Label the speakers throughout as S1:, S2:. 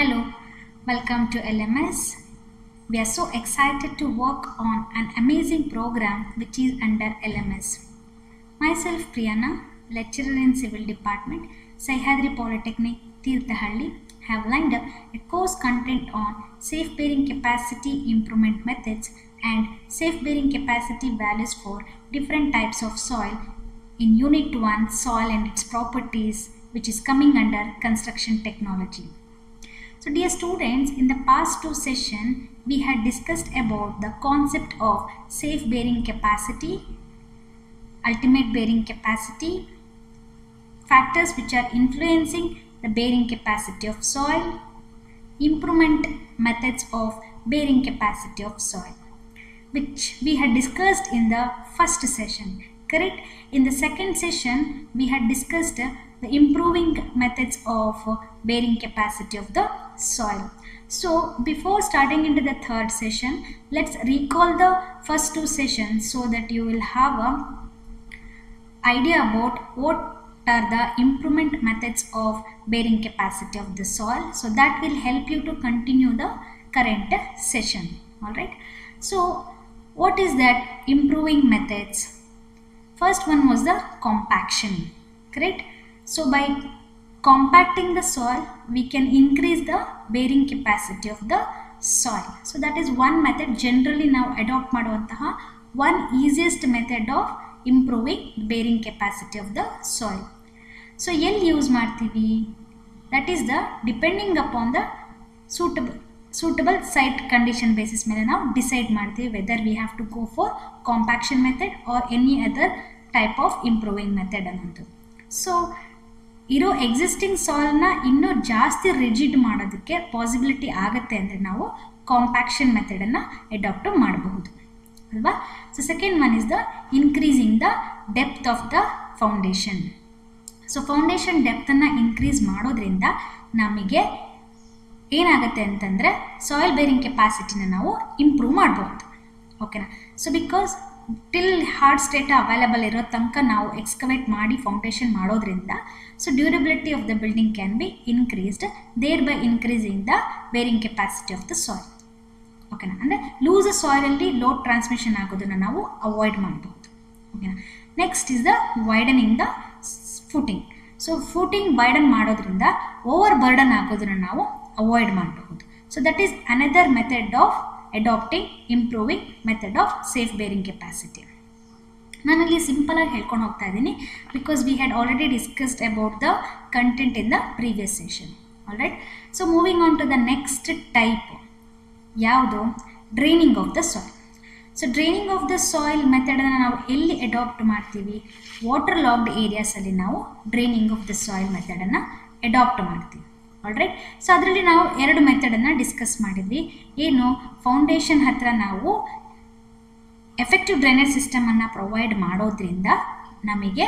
S1: Hello, welcome to LMS. We are so excited to work on an amazing program which is under LMS. Myself Priyana, lecturer in Civil Department, Sahyadri Polytechnic, Tirthahalli, have lined up a course content on safe bearing capacity improvement methods and safe bearing capacity values for different types of soil in Unit 1 Soil and its Properties, which is coming under Construction Technology. So, dear students, in the past two sessions, we had discussed about the concept of safe bearing capacity, ultimate bearing capacity, factors which are influencing the bearing capacity of soil, improvement methods of bearing capacity of soil, which we had discussed in the first session. Correct? In the second session, we had discussed uh, the improving methods of uh, bearing capacity of the soil. So, before starting into the third session, let's recall the first two sessions so that you will have a idea about what are the improvement methods of bearing capacity of the soil so that will help you to continue the current session all right so what is that improving methods first one was the compaction correct so by compacting the soil we can increase the bearing capacity of the soil so that is one method generally ನಾವು adopt ಮಾಡುವಂತಹ one easiest method of improving bearing capacity of the soil so ಎಲ್ಲಿ use ಮಾಡ್ತೀವಿ that is the depending upon the suitable suitable site condition basis ಮೇಲೆ ನಾವು decide ಮಾಡ್ತೀವಿ whether we have to go for compaction method or any other type of improving method ಅನ್ನೋದು so ಇರೋ existing ಸಾಯಿಲ್ನ ಇನ್ನೂ ಜಾಸ್ತಿ ರಿಜಿಡ್ ಮಾಡೋದಕ್ಕೆ ಪಾಸಿಬಿಲಿಟಿ ಆಗುತ್ತೆ ಅಂದರೆ ನಾವು ಕಾಂಪ್ಯಾಕ್ಷನ್ ಮೆಥಡನ್ನು ಅಡಾಪ್ಟ್ ಮಾಡಬಹುದು ಅಲ್ವಾ so second one is the increasing the depth of the foundation so foundation ಡೆಪ್ತನ್ನು ಇನ್ಕ್ರೀಸ್ ಮಾಡೋದ್ರಿಂದ ನಮಗೆ ಏನಾಗುತ್ತೆ ಅಂತಂದರೆ ಸಾಯಿಲ್ ಬೇರಿಂಗ್ ಕೆಪಾಸಿಟಿನ ನಾವು ಇಂಪ್ರೂವ್ ಮಾಡಬಹುದು ಓಕೆನಾ so because till hard state available ಇರೋ ತನಕ ನಾವು ಎಕ್ಸ್ಕವೇಟ್ ಮಾಡಿ ಫೌಂಡೇಶನ್ ಮಾಡೋದ್ರಿಂದ so durability of the building can be increased thereby increasing the bearing capacity of the soil ಓಕೆನಾ ಅಂದರೆ ಲೂಸ್ ಸಾಯಿಲಲ್ಲಿ ಲೋಡ್ ಟ್ರಾನ್ಸ್ಮಿಷನ್ ಆಗೋದನ್ನು ನಾವು ಅವಾಯ್ಡ್ ಮಾಡಬಹುದು ಓಕೆನಾ next is the widening the footing so footing widen ಮಾಡೋದ್ರಿಂದ over burden ಆಗೋದನ್ನು ನಾವು avoid ಮಾಡಬಹುದು so that is another method of adapting improving method of safe bearing capacity ನಾನಲ್ಲಿ ಸಿಂಪಲಾಗಿ ಹೇಳ್ಕೊಂಡು ಹೋಗ್ತಾ ಇದ್ದೀನಿ because we had already discussed about the content in the previous session all right so moving on to the next type ಯಾವುದು draining of the soil so draining of the soil ಮೆಥಡನ್ನು ನಾವು ಎಲ್ಲಿ adapt ಮಾಡ್ತೀವಿ water locked ಏರಿಯಾಸಲ್ಲಿ ನಾವು draining of the soil ಮೆಥಡನ್ನು adapt ಮಾಡ್ತೀವಿ alright so ಅದರಲ್ಲಿ ನಾವು ಎರಡು ಮೆಥಡನ್ನು ಡಿಸ್ಕಸ್ ಮಾಡಿದ್ವಿ ಏನು ಫೌಂಡೇಶನ್ ಹತ್ರ ನಾವು ಎಫೆಕ್ಟಿವ್ ಡ್ರೈನೇಜ್ ಸಿಸ್ಟಮನ್ನು ಪ್ರೊವೈಡ್ ಮಾಡೋದ್ರಿಂದ ನಮಗೆ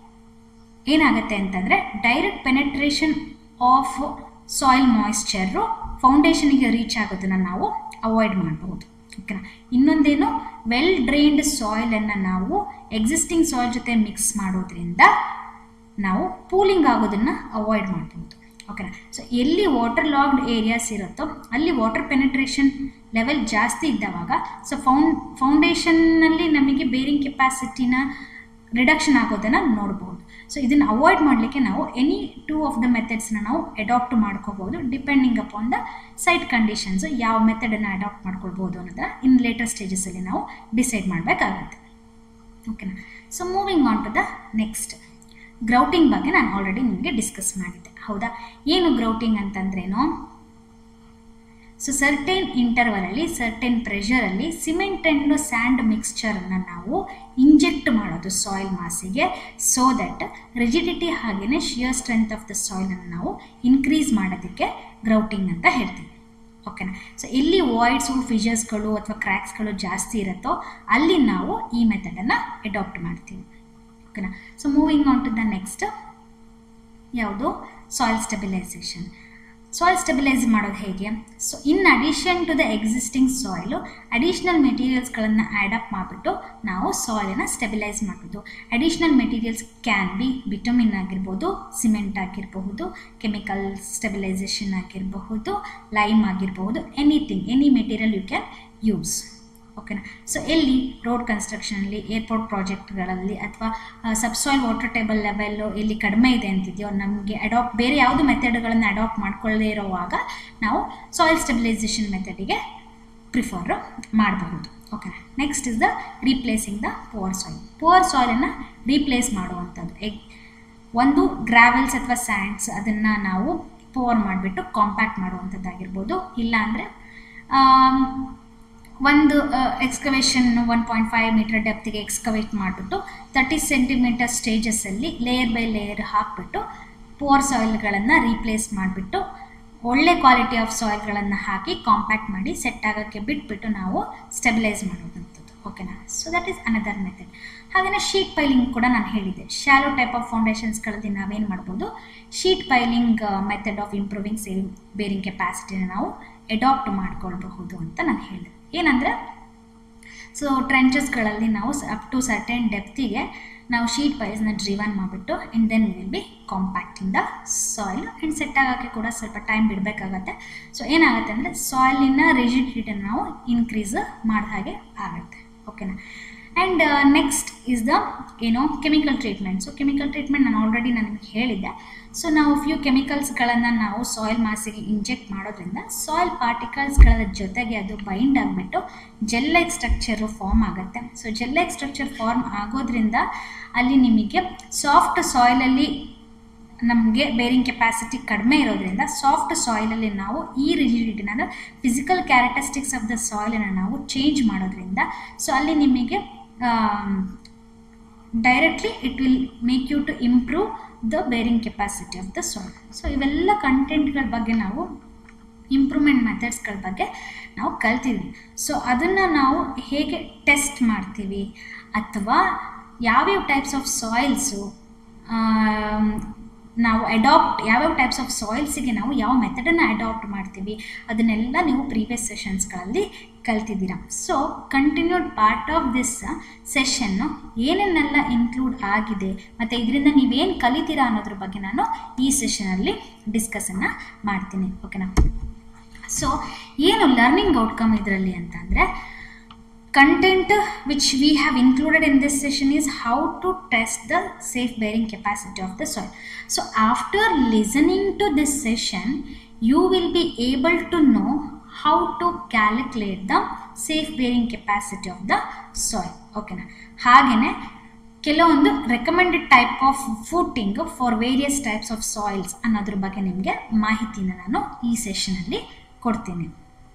S1: ಏನಾಗುತ್ತೆ ಅಂತಂದರೆ direct penetration of soil moisture ಫೌಂಡೇಶನಿಗೆ ರೀಚ್ ಆಗೋದನ್ನು ನಾವು ಅವಾಯ್ಡ್ ಮಾಡಬಹುದು ಓಕೆನಾ ಇನ್ನೊಂದೇನು ವೆಲ್ ಡ್ರೈನ್ಡ್ ಸಾಯಿಲನ್ನು ನಾವು ಎಕ್ಸಿಸ್ಟಿಂಗ್ ಸಾಯಿಲ್ ಜೊತೆ ಮಿಕ್ಸ್ ಮಾಡೋದ್ರಿಂದ ನಾವು ಪೂಲಿಂಗ್ ಆಗೋದನ್ನು ಅವಾಯ್ಡ್ ಮಾಡ್ಬೋದು ಓಕೆನಾ ಸೊ ಎಲ್ಲಿ ವಾಟರ್ ಲಾಕ್ಡ್ ಏರಿಯಾಸ್ ಇರುತ್ತೋ ಅಲ್ಲಿ ವಾಟರ್ ಪೆನೆಟ್ರೇಷನ್ ಲೆವೆಲ್ ಜಾಸ್ತಿ ಇದ್ದವಾಗ ಸೊ ಫೌಂಡ್ ಫೌಂಡೇಶನ್ನಲ್ಲಿ ನಮಗೆ ಬೇರಿಂಗ್ ಕೆಪಾಸಿಟಿನ ರಿಡಕ್ಷನ್ ಆಗೋದನ್ನು ನೋಡ್ಬೋದು ಸೊ ಇದನ್ನು ಅವಾಯ್ಡ್ ಮಾಡಲಿಕ್ಕೆ ನಾವು ಎನಿ ಟೂ ಆಫ್ ದ ಮೆಥಡ್ಸ್ನ ನಾವು ಅಡಾಪ್ಟ್ ಮಾಡ್ಕೋಬೋದು depending upon the site conditions ಯಾವ ಮೆಥಡನ್ನು ಅಡಾಪ್ಟ್ ಮಾಡ್ಕೊಳ್ಬೋದು ಅನ್ನೋದನ್ನ ಇನ್ ಲೇಟರ್ ಸ್ಟೇಜಸಲ್ಲಿ ನಾವು ಡಿಸೈಡ್ ಮಾಡಬೇಕಾಗುತ್ತೆ ಓಕೆನಾ so moving on to the next grouting ಬಗ್ಗೆ ನಾನು ಆಲ್ರೆಡಿ ನಿಮಗೆ ಡಿಸ್ಕಸ್ ಮಾಡಿದ್ದೆ ಹೌದಾ ಏನು ಗ್ರೌಟಿಂಗ್ ಅಂತಂದ್ರೇನು ಸೊ ಸರ್ಟೇನ್ ಇಂಟರ್ವಲಲ್ಲಿ ಸರ್ಟೇನ್ ಪ್ರೆಷರಲ್ಲಿ ಸಿಮೆಂಟ್ ಆ್ಯಂಡ್ ಸ್ಯಾಂಡ್ ಮಿಕ್ಸ್ಚರನ್ನು ನಾವು ಇಂಜೆಕ್ಟ್ ಮಾಡೋದು ಸಾಯಿಲ್ ಮಾಸಿಗೆ ಸೋ ದಟ್ ರಿಜಿಡಿಟಿ ಹಾಗೆಯೇ ಶಿಯರ್ ಸ್ಟ್ರೆಂತ್ ಆಫ್ ದ ಸಾಯಿಲನ್ನು ನಾವು ಇನ್ಕ್ರೀಸ್ ಮಾಡೋದಕ್ಕೆ ಗ್ರೌಟಿಂಗ್ ಅಂತ ಹೇಳ್ತೀವಿ ಓಕೆನಾ ಸೊ ಎಲ್ಲಿ ವಾಯ್ಡ್ಸು ಫಿಜರ್ಸ್ಗಳು ಅಥವಾ ಕ್ರ್ಯಾಕ್ಸ್ಗಳು ಜಾಸ್ತಿ ಇರುತ್ತೋ ಅಲ್ಲಿ ನಾವು ಈ ಮೆಥಡನ್ನು ಅಡಾಪ್ಟ್ ಮಾಡ್ತೀವಿ ಓಕೆನಾ so moving on to the next ಯಾವುದು ಸಾಯಿಲ್ ಸ್ಟೆಬಿಲೈಸೇಷನ್ ಸಾಯಿಲ್ ಸ್ಟೆಬಿಲೈಸ್ ಮಾಡೋದು ಹೇಗೆ so in addition to the existing soil additional ಮೆಟೀರಿಯಲ್ಸ್ಗಳನ್ನು ಆ್ಯಡಪ್ ಮಾಡಿಬಿಟ್ಟು ನಾವು ಸಾಯಿಲನ್ನು ಸ್ಟೆಬಿಲೈಸ್ ಮಾಡೋದು additional materials can be vitamin ಆಗಿರ್ಬೋದು ಸಿಮೆಂಟ್ ಆಗಿರಬಹುದು ಕೆಮಿಕಲ್ ಸ್ಟೆಬಿಲೈಸೇಷನ್ ಆಗಿರಬಹುದು ಲೈಮ್ ಆಗಿರಬಹುದು anything any material you can use ಓಕೆನಾ ಸೊ ಎಲ್ಲಿ ರೋಡ್ ಕನ್ಸ್ಟ್ರಕ್ಷನಲ್ಲಿ ಏರ್ಪೋರ್ಟ್ ಪ್ರಾಜೆಕ್ಟ್ಗಳಲ್ಲಿ ಅಥವಾ ಸಬ್ಸಾಯಿಲ್ ವಾಟರ್ ಟೇಬಲ್ ಲೆವೆಲ್ಲು ಎಲ್ಲಿ ಕಡಿಮೆ ಇದೆ ಅಂತಿದೆಯೋ ನಮಗೆ ಅಡಾಪ್ಟ್ ಬೇರೆ ಯಾವುದು ಮೆಥಡ್ಗಳನ್ನು ಅಡಾಪ್ಟ್ ಮಾಡ್ಕೊಳ್ಳದೇ ಇರೋವಾಗ ನಾವು ಸಾಯಿಲ್ ಸ್ಟೆಬಿಲೈಸೇಷನ್ ಮೆಥಡಿಗೆ ಪ್ರಿಫರ್ ಮಾಡಬಹುದು ಓಕೆನಾ next is the replacing the poor soil poor ಸಾಯಿಲನ್ನು ರೀಪ್ಲೇಸ್ ಮಾಡುವಂಥದ್ದು ಎಗ್ ಒಂದು ಗ್ರಾವೆಲ್ಸ್ ಅಥವಾ ಸ್ಯಾಂಡ್ಸ್ ಅದನ್ನು ನಾವು ಪೋರ್ ಮಾಡಿಬಿಟ್ಟು ಕಾಂಪ್ಯಾಕ್ಟ್ ಮಾಡುವಂಥದ್ದಾಗಿರ್ಬೋದು ಇಲ್ಲಾಂದರೆ ಒಂದು excavation one point five metre ಡೆಪ್ತಿಗೆ ಎಕ್ಸ್ಕವೇಟ್ ಮಾಡಿಬಿಟ್ಟು ತರ್ಟಿ ಸೆಂಟಿಮೀಟರ್ ಸ್ಟೇಜಸ್ಸಲ್ಲಿ ಲೇಯರ್ ಬೈ ಲೇಯರ್ ಹಾಕಿಬಿಟ್ಟು ಪೋರ್ ಸಾಯಿಲ್ಗಳನ್ನು ರೀಪ್ಲೇಸ್ ಮಾಡಿಬಿಟ್ಟು ಒಳ್ಳೆ ಕ್ವಾಲಿಟಿ ಆಫ್ ಸಾಯಿಲ್ಗಳನ್ನು ಹಾಕಿ ಕಾಂಪ್ಯಾಕ್ಟ್ ಮಾಡಿ ಸೆಟ್ ಆಗೋಕ್ಕೆ ಬಿಟ್ಬಿಟ್ಟು ನಾವು ಸ್ಟೆಬಿಲೈಸ್ ಮಾಡುವಂಥದ್ದು ಓಕೆನಾ so that is another method ಹಾಗೆಯೇ ಶೀಟ್ ಪೈಲಿಂಗ್ ಕೂಡ ನಾನು ಹೇಳಿದ್ದೆ ಶಾಲೋ ಟೈಪ್ ಆಫ್ ಫೌಂಡೇಶನ್ಸ್ಗಳಲ್ಲಿ ನಾವೇನು ಮಾಡ್ಬೋದು sheet piling method of improving saving bearing ಕೆಪಾಸಿಟಿನ ನಾವು ಎಡಾಪ್ಟ್ ಮಾಡ್ಕೊಳ್ಬಹುದು ಅಂತ ನಾನು ಹೇಳಿದೆ ಏನಂದರೆ ಸೊ ಟ್ರೆಂಚಸ್ಗಳಲ್ಲಿ ನಾವು ಅಪ್ ಟು ಸರ್ಟೆನ್ ಡೆಪ್ತಿಗೆ ನಾವು ಶೀಟ್ ಪೈಲ್ಸ್ನ ಡ್ರಿವನ್ ಮಾಡಿಬಿಟ್ಟು and then will be compacting the soil and set ಆಗೋಕ್ಕೆ ಕೂಡ ಸ್ವಲ್ಪ ಟೈಮ್ ಬಿಡಬೇಕಾಗತ್ತೆ ಸೊ ಏನಾಗುತ್ತೆ ಅಂದರೆ ಸಾಯಿಲಿನ ರಿಜಿಡಿಟಿನ ನಾವು ಇನ್ಕ್ರೀಸ್ ಮಾಡಿದ ಹಾಗೆ ಆಗುತ್ತೆ ಓಕೆನಾ ಆ್ಯಂಡ್ ನೆಕ್ಸ್ಟ್ ಇಸ್ ದ ಏನೋ chemical treatment so chemical treatment ನಾನು ಆಲ್ರೆಡಿ ನನಗೆ ಹೇಳಿದ್ದೆ ಸೊ ನಾವು ಫ್ಯೂ ಕೆಮಿಕಲ್ಸ್ಗಳನ್ನು ನಾವು ಸಾಯಿಲ್ ಮಾಸಿಗೆ ಇಂಜೆಕ್ಟ್ ಮಾಡೋದ್ರಿಂದ ಸಾಯಿಲ್ ಪಾರ್ಟಿಕಲ್ಸ್ಗಳ ಜೊತೆಗೆ ಅದು ಬೈಂಡ್ ಆಗಿಬಿಟ್ಟು ಜೆಲ್ಲೆಗ್ ಸ್ಟ್ರಕ್ಚರು ಫಾರ್ಮ್ ಆಗುತ್ತೆ ಸೊ ಜೆಲ್ಲೆಗ್ ಸ್ಟ್ರಕ್ಚರ್ ಫಾರ್ಮ್ ಆಗೋದ್ರಿಂದ ಅಲ್ಲಿ ನಿಮಗೆ ಸಾಫ್ಟ್ ಸಾಯಿಲಲ್ಲಿ ನಮಗೆ ಬೇರಿಂಗ್ ಕೆಪಾಸಿಟಿ ಕಡಿಮೆ ಇರೋದ್ರಿಂದ ಸಾಫ್ಟ್ ಸಾಯಿಲಲ್ಲಿ ನಾವು ಈ ರಿಜಿಡಿಟಿನ ಅಂದರೆ ಫಿಸಿಕಲ್ ಕ್ಯಾರೆಕ್ಟರಿಸ್ಟಿಕ್ಸ್ ಆಫ್ ದ ಸಾಯಿಲನ್ನು ನಾವು ಚೇಂಜ್ ಮಾಡೋದ್ರಿಂದ ಸೊ ಅಲ್ಲಿ ನಿಮಗೆ directly it will make you to improve the bearing capacity of the soil so ಇವೆಲ್ಲ ಕಂಟೆಂಟ್ಗಳ ಬಗ್ಗೆ ನಾವು ಇಂಪ್ರೂವ್ಮೆಂಟ್ ಮೆಥಡ್ಸ್ಗಳ ಬಗ್ಗೆ ನಾವು ಕಲ್ತಿದ್ವಿ ಸೊ ಅದನ್ನು ನಾವು ಹೇಗೆ ಟೆಸ್ಟ್ ಮಾಡ್ತೀವಿ ಅಥವಾ ಯಾವ್ಯಾವ ಟೈಪ್ಸ್ ಆಫ್ ಸಾಯಿಲ್ಸು ನಾವು ಅಡಾಪ್ಟ್ ಯಾವ್ಯಾವ ಟೈಪ್ಸ್ ಆಫ್ ಸಾಯಿಲ್ಸಿಗೆ ನಾವು ಯಾವ ಮೆಥಡನ್ನು ಅಡಾಪ್ಟ್ ಮಾಡ್ತೀವಿ ಅದನ್ನೆಲ್ಲ ನೀವು ಪ್ರೀವಿಯಸ್ ಸೆಷನ್ಸ್ಗಳಲ್ಲಿ ಕಲ್ತಿದ್ದೀರಾ so continued part of this ಸೆಷನ್ನು ಏನೇನೆಲ್ಲ ಇನ್ಕ್ಲೂಡ್ ಆಗಿದೆ ಮತ್ತು ಇದರಿಂದ ನೀವೇನು ಕಲಿತೀರಾ ಅನ್ನೋದ್ರ ಬಗ್ಗೆ ನಾನು ಈ ಸೆಷನಲ್ಲಿ ಡಿಸ್ಕಸನ್ನು ಮಾಡ್ತೀನಿ ಓಕೆನಾ ಸೊ ಏನು ಲರ್ನಿಂಗ್ ಔಟ್ಕಮ್ ಇದರಲ್ಲಿ ಅಂತಂದರೆ content which we have included in this session is how to test the safe bearing capacity of the soil so after listening to this session you will be able to know how to calculate the safe bearing capacity of the soil ಓಕೆನಾ ಹಾಗೆಯೇ ಕೆಲವೊಂದು recommended type of footing for various types of soils ಅನ್ನೋದ್ರ ಬಗ್ಗೆ ನಿಮಗೆ ಮಾಹಿತಿನ ನಾನು ಈ ಸೆಷನಲ್ಲಿ ಕೊಡ್ತೀನಿ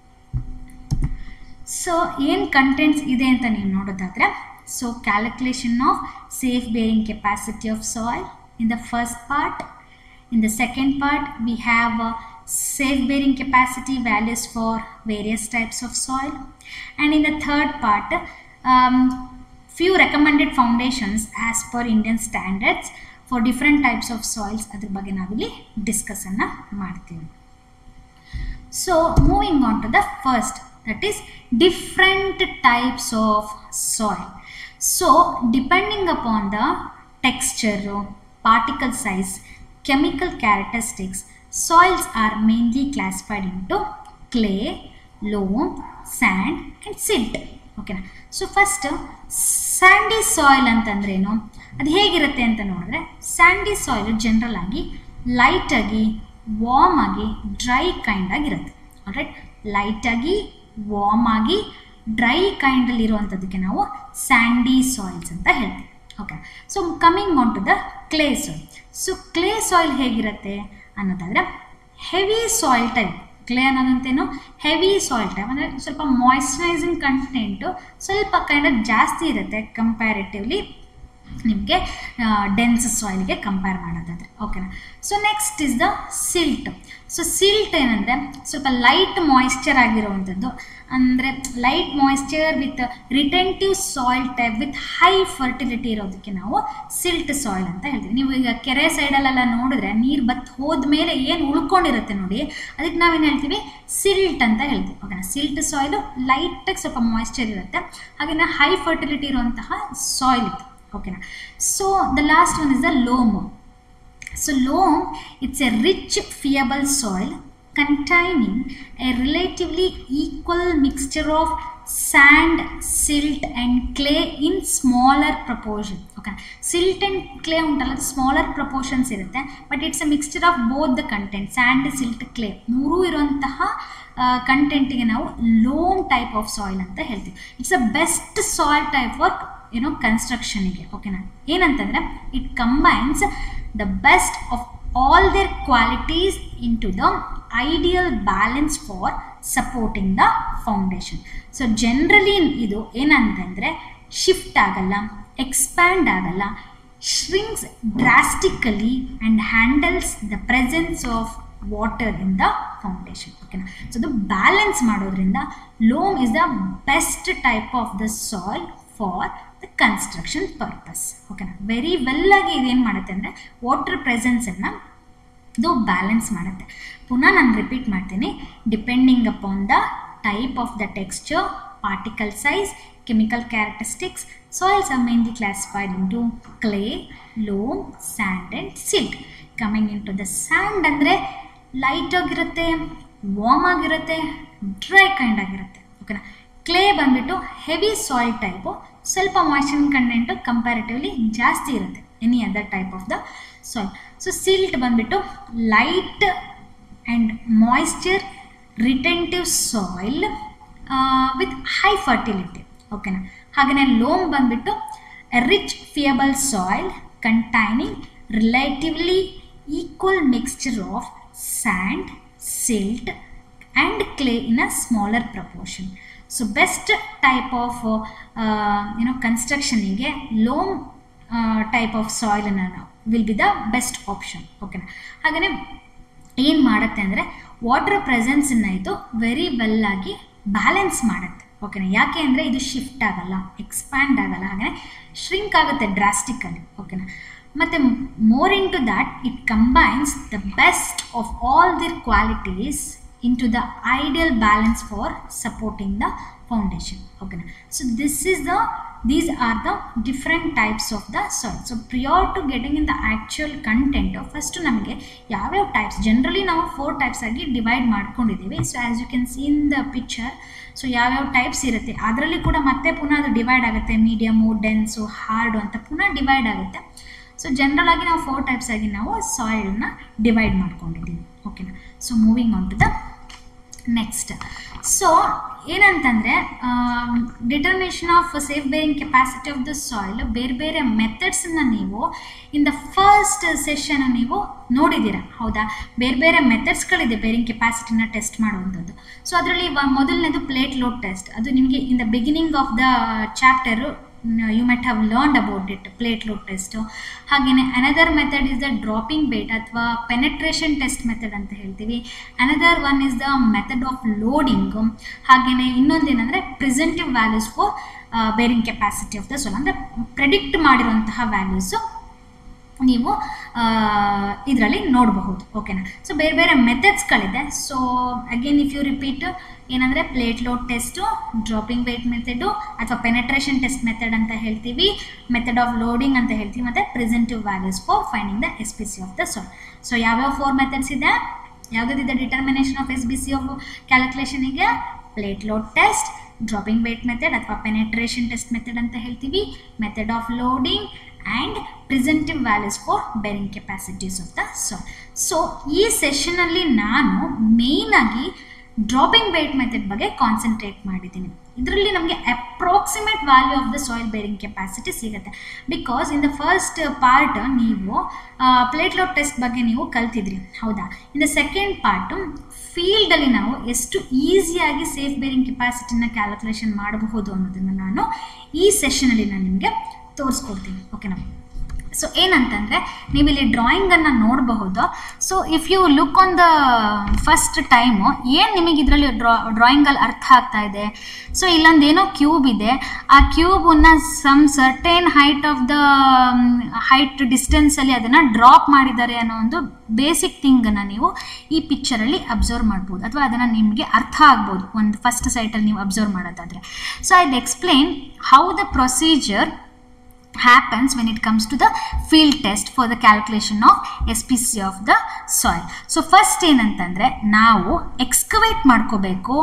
S1: ಸೊ ಏನು ಕಂಟೆಂಟ್ಸ್ ಇದೆ ಅಂತ ನೀವು ನೋಡೋದಾದರೆ so calculation of safe bearing capacity of soil in the first part in the second part we have safe bearing capacity values for various types of soil and in the third part um, few recommended foundations as per Indian standards for different types of soils ಅದ್ರ ಬಗ್ಗೆ ನಾವಿಲ್ಲಿ discuss ಅನ್ನ ಮಾಡ್ತೀವಿ so moving on to the first that is different types of soil so depending upon the texture particle size chemical characteristics soils are mainly classified into clay loam sand and silt ಓಕೆನಾ so first sandy soil ಅಂತಂದ್ರೇನು ಅದು ಹೇಗಿರುತ್ತೆ ಅಂತ ನೋಡಿದ್ರೆ Sandy soil general ಆಗಿ ಲೈಟಾಗಿ warm ಆಗಿ dry kind ಆಗಿರುತ್ತೆ ಆಲ್ರೈಟ್ ಲೈಟಾಗಿ ವಾರ್ಮ್ ಆಗಿ ಡ್ರೈ ಕೈಂಡಲ್ಲಿ ಇರುವಂಥದ್ದಕ್ಕೆ ನಾವು ಸ್ಯಾಂಡಿ ಸಾಯಿಲ್ಸ್ ಅಂತ ಹೇಳ್ತೀವಿ okay so coming on to the clay soil so clay soil ಹೇಗಿರುತ್ತೆ ಅನ್ನೋದಾದರೆ ಹೆವಿ ಸಾಯಿಲ್ ಟೈಪ್ ಕ್ಲೇ ಅನ್ನೋದಂತೇನು ಹೆವಿ ಸಾಯಿಲ್ ಟೈಪ್ ಅಂದರೆ ಸ್ವಲ್ಪ ಮಾಯ್ಶ್ಚರೈಸಿಂಗ್ ಕಂಟೆಂಟು ಸ್ವಲ್ಪ ಕೈಂಡ್ ಜಾಸ್ತಿ ಇರುತ್ತೆ ಕಂಪ್ಯಾರಿಟಿವ್ಲಿ ನಿಮಗೆ ಡೆನ್ಸ್ ಸಾಯಿಲ್ಗೆ ಕಂಪೇರ್ ಮಾಡೋದಾದರೆ ಓಕೆನಾ so next is the silt so silt ಏನಂದರೆ ಸ್ವಲ್ಪ ಲೈಟ್ ಮಾಯಿಶ್ಚರ್ ಆಗಿರುವಂಥದ್ದು ಅಂದರೆ light moisture with retentive soil type with high fertility ಇರೋದಕ್ಕೆ ನಾವು ಸಿಲ್ಟ್ ಸಾಯಿಲ್ ಅಂತ ಹೇಳ್ತೀವಿ ನೀವು ಈಗ ಕೆರೆ ಸೈಡಲ್ಲೆಲ್ಲ ನೋಡಿದ್ರೆ ನೀರು ಬತ್ ಹೋದ್ಮೇಲೆ ಏನು ಉಳ್ಕೊಂಡಿರುತ್ತೆ ನೋಡಿ ಅದಕ್ಕೆ ನಾವೇನು ಹೇಳ್ತೀವಿ ಸಿಲ್ಟ್ ಅಂತ ಹೇಳ್ತೀವಿ ಓಕೆನಾ ಸಿಲ್ಟ್ ಸಾಯಿಲು ಲೈಟಾಗಿ ಸ್ವಲ್ಪ ಮಾಯಿಶ್ಚರ್ ಇರುತ್ತೆ ಹಾಗೆಯೇ ಹೈ ಫರ್ಟಿಲಿಟಿ ಇರುವಂತಹ ಸಾಯಿಲ್ ಇತ್ತು ಓಕೆನಾ so the last one is the loam so loam it's a rich friable soil containing a relatively equal mixture of sand, silt and clay in smaller proportion. Okay. Silt and clay ಉಂಟಲ್ಲ smaller proportions ಇರುತ್ತೆ but it's a mixture of both the content sand silt clay ಮೂರೂ ಇರುವಂತಹ ಕಂಟೆಂಟಿಗೆ ನಾವು loam type of soil ಅಂತ ಹೇಳ್ತೀವಿ it's a best soil type for ಏನೋ ಕನ್ಸ್ಟ್ರಕ್ಷನಿಗೆ ಓಕೆನಾ ಏನಂತಂದರೆ it combines the best of all their qualities into the ideal balance for supporting the foundation so generally ಇದು ಏನಂತಂದರೆ ಶಿಫ್ಟ್ ಆಗಲ್ಲ ಎಕ್ಸ್ಪ್ಯಾಂಡ್ ಆಗಲ್ಲ shrinks drastically and handles the presence of water in the foundation ಓಕೆನಾ so ಅದು balance ಮಾಡೋದ್ರಿಂದ loam is the best type of the soil for the construction purpose ಓಕೆನಾ very well ಆಗಿ ಇದೇನು ಮಾಡುತ್ತೆ ಅಂದರೆ ವಾಟರ್ ಪ್ರೆಸೆನ್ಸನ್ನು ಇದು ಬ್ಯಾಲೆನ್ಸ್ ಮಾಡುತ್ತೆ ಪುನಃ ನಾನು ರಿಪೀಟ್ ಮಾಡ್ತೀನಿ depending upon the type of the texture particle size chemical characteristics soils are mainly classified into clay loam sand and silt coming into the sand ಅಂದರೆ ಲೈಟ್ ಆಗಿರುತ್ತೆ warm ಆಗಿರುತ್ತೆ dry kind ಆಗಿರುತ್ತೆ ಓಕೆನಾ clay ಬಂದುಬಿಟ್ಟು heavy soil type ಸ್ವಲ್ಪ moisture content comparatively ಜಾಸ್ತಿ ಇರುತ್ತೆ any other type of the soil so silt ಬಂದುಬಿಟ್ಟು light and moisture retentive soil with high fertility ಓಕೆನಾ ಹಾಗೆಯೇ ಲೋಮ್ ಬಂದುಬಿಟ್ಟು rich friable soil containing relatively equal mixture of sand silt and clay in a smaller proportion so best type of ಏನೋ ಕನ್ಸ್ಟ್ರಕ್ಷನಿಗೆ loam type of ಸಾಯಿಲನ್ನು ನಾವು will be the best option ಓಕೆನಾ ಹಾಗೆಯೇ ಏನು ಮಾಡುತ್ತೆ ಅಂದರೆ ವಾಟರ್ ಪ್ರೆಸೆನ್ಸನ್ನು ಇದು ವೆರಿ ವೆಲ್ ಆಗಿ ಬ್ಯಾಲೆನ್ಸ್ ಮಾಡುತ್ತೆ ಓಕೆನಾ ಯಾಕೆ ಅಂದರೆ ಇದು ಶಿಫ್ಟ್ ಆಗಲ್ಲ ಎಕ್ಸ್ಪ್ಯಾಂಡ್ ಆಗಲ್ಲ ಹಾಗೆಯೇ ಶ್ರಿಂಕ್ ಆಗುತ್ತೆ ಡ್ರಾಸ್ಟಿಕಲಿ ಓಕೆನಾ ಮತ್ತು more into that it combines the best of all their qualities into the ideal balance for supporting the foundation okay so this is the these are the different types of the soil so prior to getting in the actual content first ನಮಗೆ ಯಾವ್ಯಾವ types generally ನಾವು four types ಆಗಿ divide ಮಾಡ್ಕೊಂಡಿದ್ದೀವಿ so as you can see in the picture so ಯಾವ್ಯಾವ types ಇರುತ್ತೆ ಅದರಲ್ಲಿ ಕೂಡ ಮತ್ತೆ ಪುನಃ ಅದು ಡಿವೈಡ್ ಆಗುತ್ತೆ ಮೀಡಿಯಮು ಡೆನ್ಸು ಹಾರ್ಡು ಅಂತ ಪುನಃ ಡಿವೈಡ್ ಆಗುತ್ತೆ ಸೊ ಜನರಲ್ ಆಗಿ ನಾವು ಫೋರ್ ಟೈಪ್ಸ್ ಆಗಿ ನಾವು ಸಾಯಿಲ್ನ ಡಿವೈಡ್ ಮಾಡ್ಕೊಂಡಿದ್ದೀವಿ ಓಕೆನಾ so moving on to the next so ಏನಂತಂದರೆ determination of safe bearing capacity of the soil ಬೇರೆ ಬೇರೆ ಮೆಥಡ್ಸನ್ನ ನೀವು ಇನ್ ದ ಫಸ್ಟ್ ಸೆಷನ್ ನೀವು ನೋಡಿದ್ದೀರಾ ಹೌದಾ ಬೇರೆ ಬೇರೆ ಮೆಥಡ್ಸ್ಗಳಿದೆ ಬೇರಿಂಗ್ ಕೆಪಾಸಿಟಿನ ಟೆಸ್ಟ್ ಮಾಡುವಂಥದ್ದು ಸೊ ಅದರಲ್ಲಿ ಮೊದಲನೇದು ಪ್ಲೇಟ್ ಲೋಡ್ ಟೆಸ್ಟ್ ಅದು ನಿಮಗೆ in the beginning of the chapter you met have learned about it plate load test ಹಾಗೆಯೇ another method is the dropping weight ಅಥವಾ ಪೆನೆಟ್ರೇಷನ್ ಟೆಸ್ಟ್ ಮೆಥಡ್ ಅಂತ ಹೇಳ್ತೀವಿ another one is the method of loading ಹಾಗೆಯೇ ಇನ್ನೊಂದೇನೆಂದರೆ presumptive values for bearing capacity of the soil ಅಂದರೆ predict ಮಾಡಿರುವಂತಹ values ನೀವು ಇದರಲ್ಲಿ ನೋಡಬಹುದು ಓಕೆನಾ ಸೊ ಬೇರೆ ಬೇರೆ ಮೆಥಡ್ಸ್ಗಳಿದೆ so again if you repeat ಏನಂದರೆ plate load test dropping weight method ಅಥವಾ ಪೆನೆಟ್ರೇಷನ್ ಟೆಸ್ಟ್ ಮೆಥಡ್ ಅಂತ ಹೇಳ್ತೀವಿ ಮೆಥಡ್ ಆಫ್ ಲೋಡಿಂಗ್ ಅಂತ ಹೇಳ್ತೀವಿ ಮತ್ತು presumptive values for finding the S P C of the soil so ಯಾವ್ಯಾವ ಫೋರ್ ಮೆಥಡ್ಸ್ ಇದೆ ಯಾವುದಿದೆ determination of S B C of ಕ್ಯಾಲ್ಕುಲೇಷನಿಗೆ plate load test dropping weight method ಅಥವಾ ಪೆನೆಟ್ರೇಷನ್ ಟೆಸ್ಟ್ ಮೆಥಡ್ ಅಂತ ಹೇಳ್ತೀವಿ method of loading and ಪ್ರೆಸೆಂಟಿವ್ values for bearing capacities of the soil so ಈ ಸೆಷನಲ್ಲಿ ನಾನು ಮೇಯ್ನಾಗಿ ಡ್ರಾಪಿಂಗ್ ವೇಟ್ ಮೆಥಡ್ ಬಗ್ಗೆ ಕಾನ್ಸಂಟ್ರೇಟ್ ಮಾಡಿದ್ದೀನಿ ಇದರಲ್ಲಿ ನಮಗೆ approximate value of the soil bearing capacity ಸಿಗುತ್ತೆ because in the first part ನೀವು ಪ್ಲೇಟ್ ಲೋಡ್ ಟೆಸ್ಟ್ ಬಗ್ಗೆ ನೀವು ಕಲ್ತಿದ್ರಿ ಹೌದಾ ಇನ್ ದ ಸೆಕೆಂಡ್ ಪಾರ್ಟು ಫೀಲ್ಡಲ್ಲಿ ನಾವು ಎಷ್ಟು ಈಸಿಯಾಗಿ ಸೇಫ್ ಬೇರಿಂಗ್ ಕೆಪಾಸಿಟಿನ ಕ್ಯಾಲ್ಕುಲೇಷನ್ ಮಾಡಬಹುದು ಅನ್ನೋದನ್ನು ನಾನು ಈ ಸೆಷನಲ್ಲಿ ನಾನು ನಿಮಗೆ ತೋರಿಸ್ಕೊಡ್ತೀನಿ ಓಕೆನಾ ಸೊ ಏನಂತಂದರೆ ನೀವು ಇಲ್ಲಿ ಡ್ರಾಯಿಂಗನ್ನು ನೋಡಬಹುದು so if you look on the first time ಏನು ನಿಮಗೆ ಇದರಲ್ಲಿ ಡ್ರಾ ಡ್ರಾಯಿಂಗಲ್ಲಿ ಅರ್ಥ ಆಗ್ತಾ ಇದೆ ಸೊ ಇಲ್ಲೊಂದು ಏನೋ ಕ್ಯೂಬ್ ಇದೆ ಆ ಕ್ಯೂಬನ್ನು some certain height of the height ಡಿಸ್ಟೆನ್ಸಲ್ಲಿ ಅದನ್ನು ಡ್ರಾಪ್ ಮಾಡಿದ್ದಾರೆ ಅನ್ನೋ ಒಂದು ಬೇಸಿಕ್ ಥಿಂಗನ್ನು ನೀವು ಈ ಪಿಕ್ಚರಲ್ಲಿ ಅಬ್ಸರ್ವ್ ಮಾಡ್ಬೋದು ಅಥವಾ ಅದನ್ನು ನಿಮಗೆ ಅರ್ಥ ಆಗ್ಬೋದು ಒಂದು ಫಸ್ಟ್ ಸೈಟಲ್ಲಿ ನೀವು ಅಬ್ಸರ್ವ್ ಮಾಡೋದಾದರೆ so I explain how the procedure happens when it comes to the field test for the calculation of SPC of the soil. So first ಏನಂತಂದರೆ ನಾವು ಎಕ್ಸ್ಕವೇಟ್ ಮಾಡ್ಕೋಬೇಕು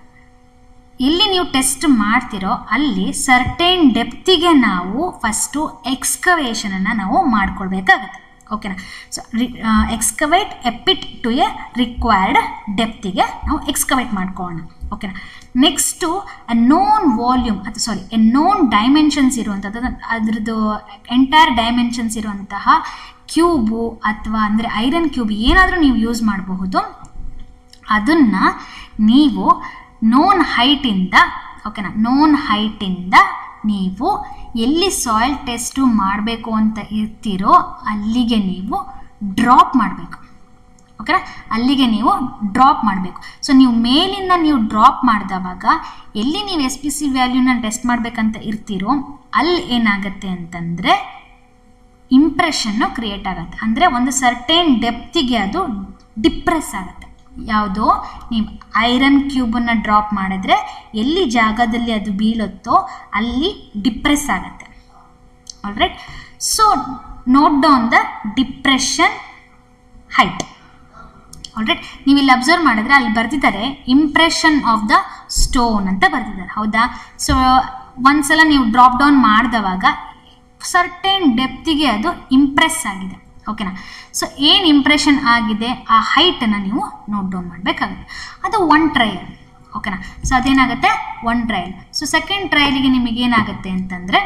S1: ಎಲ್ಲಿ ನೀವು ಟೆಸ್ಟ್ ಮಾಡ್ತಿರೋ ಅಲ್ಲಿ ಸರ್ಟೇನ್ ಡೆಪ್ತಿಗೆ ನಾವು ಫಸ್ಟು ಎಕ್ಸ್ಕವೇಷನನ್ನು ನಾವು ಮಾಡ್ಕೊಳ್ಬೇಕಾಗತ್ತೆ ಓಕೆನಾ so excavate a pit to a required ಡೆಪ್ತಿಗೆ ನಾವು ಎಕ್ಸ್ಕವೇಟ್ ಮಾಡ್ಕೊಳ್ಳೋಣ ಓಕೆನಾ ನೆಕ್ಸ್ಟು ಎ ನೋನ್ ವಾಲ್ಯೂಮ್ ಅಥವಾ ಸಾರಿ ಎ ನೋನ್ ಡೈಮೆನ್ಷನ್ಸ್ ಇರುವಂಥದ್ದು ಅದ್ರದ್ದು ಎಂಟೈರ್ ಡೈಮೆನ್ಷನ್ಸ್ ಇರುವಂತಹ ಕ್ಯೂಬು ಅಥವಾ ಅಂದರೆ ಐರನ್ ಕ್ಯೂಬ್ ಏನಾದರೂ ನೀವು ಯೂಸ್ ಮಾಡಬಹುದು ಅದನ್ನು ನೀವು ನೋನ್ ಹೈಟಿಂದ ಓಕೆನಾ ನೋನ್ ಹೈಟಿಂದ ನೀವು ಎಲ್ಲಿ ಸಾಯಿಲ್ ಟೆಸ್ಟು ಮಾಡಬೇಕು ಅಂತ ಇರ್ತೀರೋ ಅಲ್ಲಿಗೆ ನೀವು ಡ್ರಾಪ್ ಮಾಡಬೇಕು ಓಕೆನಾ ಅಲ್ಲಿಗೆ ನೀವು ಡ್ರಾಪ್ ಮಾಡಬೇಕು ಸೊ ನೀವು ಮೇಲಿಂದ ನೀವು ಡ್ರಾಪ್ ಮಾಡಿದವಾಗ ಎಲ್ಲಿ ನೀವು ಎಸ್ ಪಿ ಸಿ ವ್ಯಾಲ್ಯೂನ ಟೆಸ್ಟ್ ಮಾಡಬೇಕಂತ ಇರ್ತೀರೋ ಅಲ್ಲಿ ಏನಾಗುತ್ತೆ ಅಂತಂದರೆ ಇಂಪ್ರೆಷನ್ನು ಕ್ರಿಯೇಟ್ ಆಗುತ್ತೆ ಅಂದರೆ ಒಂದು ಸರ್ಟೇನ್ ಡೆಪ್ತಿಗೆ ಅದು ಡಿಪ್ರೆಸ್ ಆಗುತ್ತೆ ಯಾವುದೋ ನೀವು ಐರನ್ ಕ್ಯೂಬನ್ನು ಡ್ರಾಪ್ ಮಾಡಿದ್ರೆ ಎಲ್ಲಿ ಜಾಗದಲ್ಲಿ ಅದು ಬೀಳುತ್ತೋ ಅಲ್ಲಿ ಡಿಪ್ರೆಸ್ ಆಗುತ್ತೆ alright so note down the depression height alright ನೀವು ಇಲ್ಲಿ ಅಬ್ಸರ್ವ್ ಮಾಡಿದ್ರೆ ಅಲ್ಲಿ ಬರ್ತಿದ್ದಾರೆ ಇಂಪ್ರೆಷನ್ ಆಫ್ ದ ಸ್ಟೋನ್ ಅಂತ ಬರ್ತಿದ್ದಾರೆ ಹೌದಾ ಸೊ ಒಂದ್ಸಲ ನೀವು ಡ್ರಾಪ್ ಡೌನ್ ಮಾಡಿದವಾಗ ಸರ್ಟೇನ್ ಡೆಪ್ತಿಗೆ ಅದು ಇಂಪ್ರೆಸ್ ಆಗಿದೆ ಓಕೆನಾ ಸೊ ಏನು ಇಂಪ್ರೆಷನ್ ಆಗಿದೆ ಆ ಹೈಟನ್ನು ನೀವು ನೋಟ್ ಡೌನ್ ಮಾಡಬೇಕಾಗುತ್ತೆ ಅದು ಒನ್ ಟ್ರಯಲ್ ಓಕೆನಾ ಸೊ ಅದೇನಾಗುತ್ತೆ ಒನ್ ಟ್ರಯಲ್ ಸೊ ಸೆಕೆಂಡ್ ಟ್ರಯಲಿಗೆ ನಿಮಗೇನಾಗುತ್ತೆ ಅಂತಂದರೆ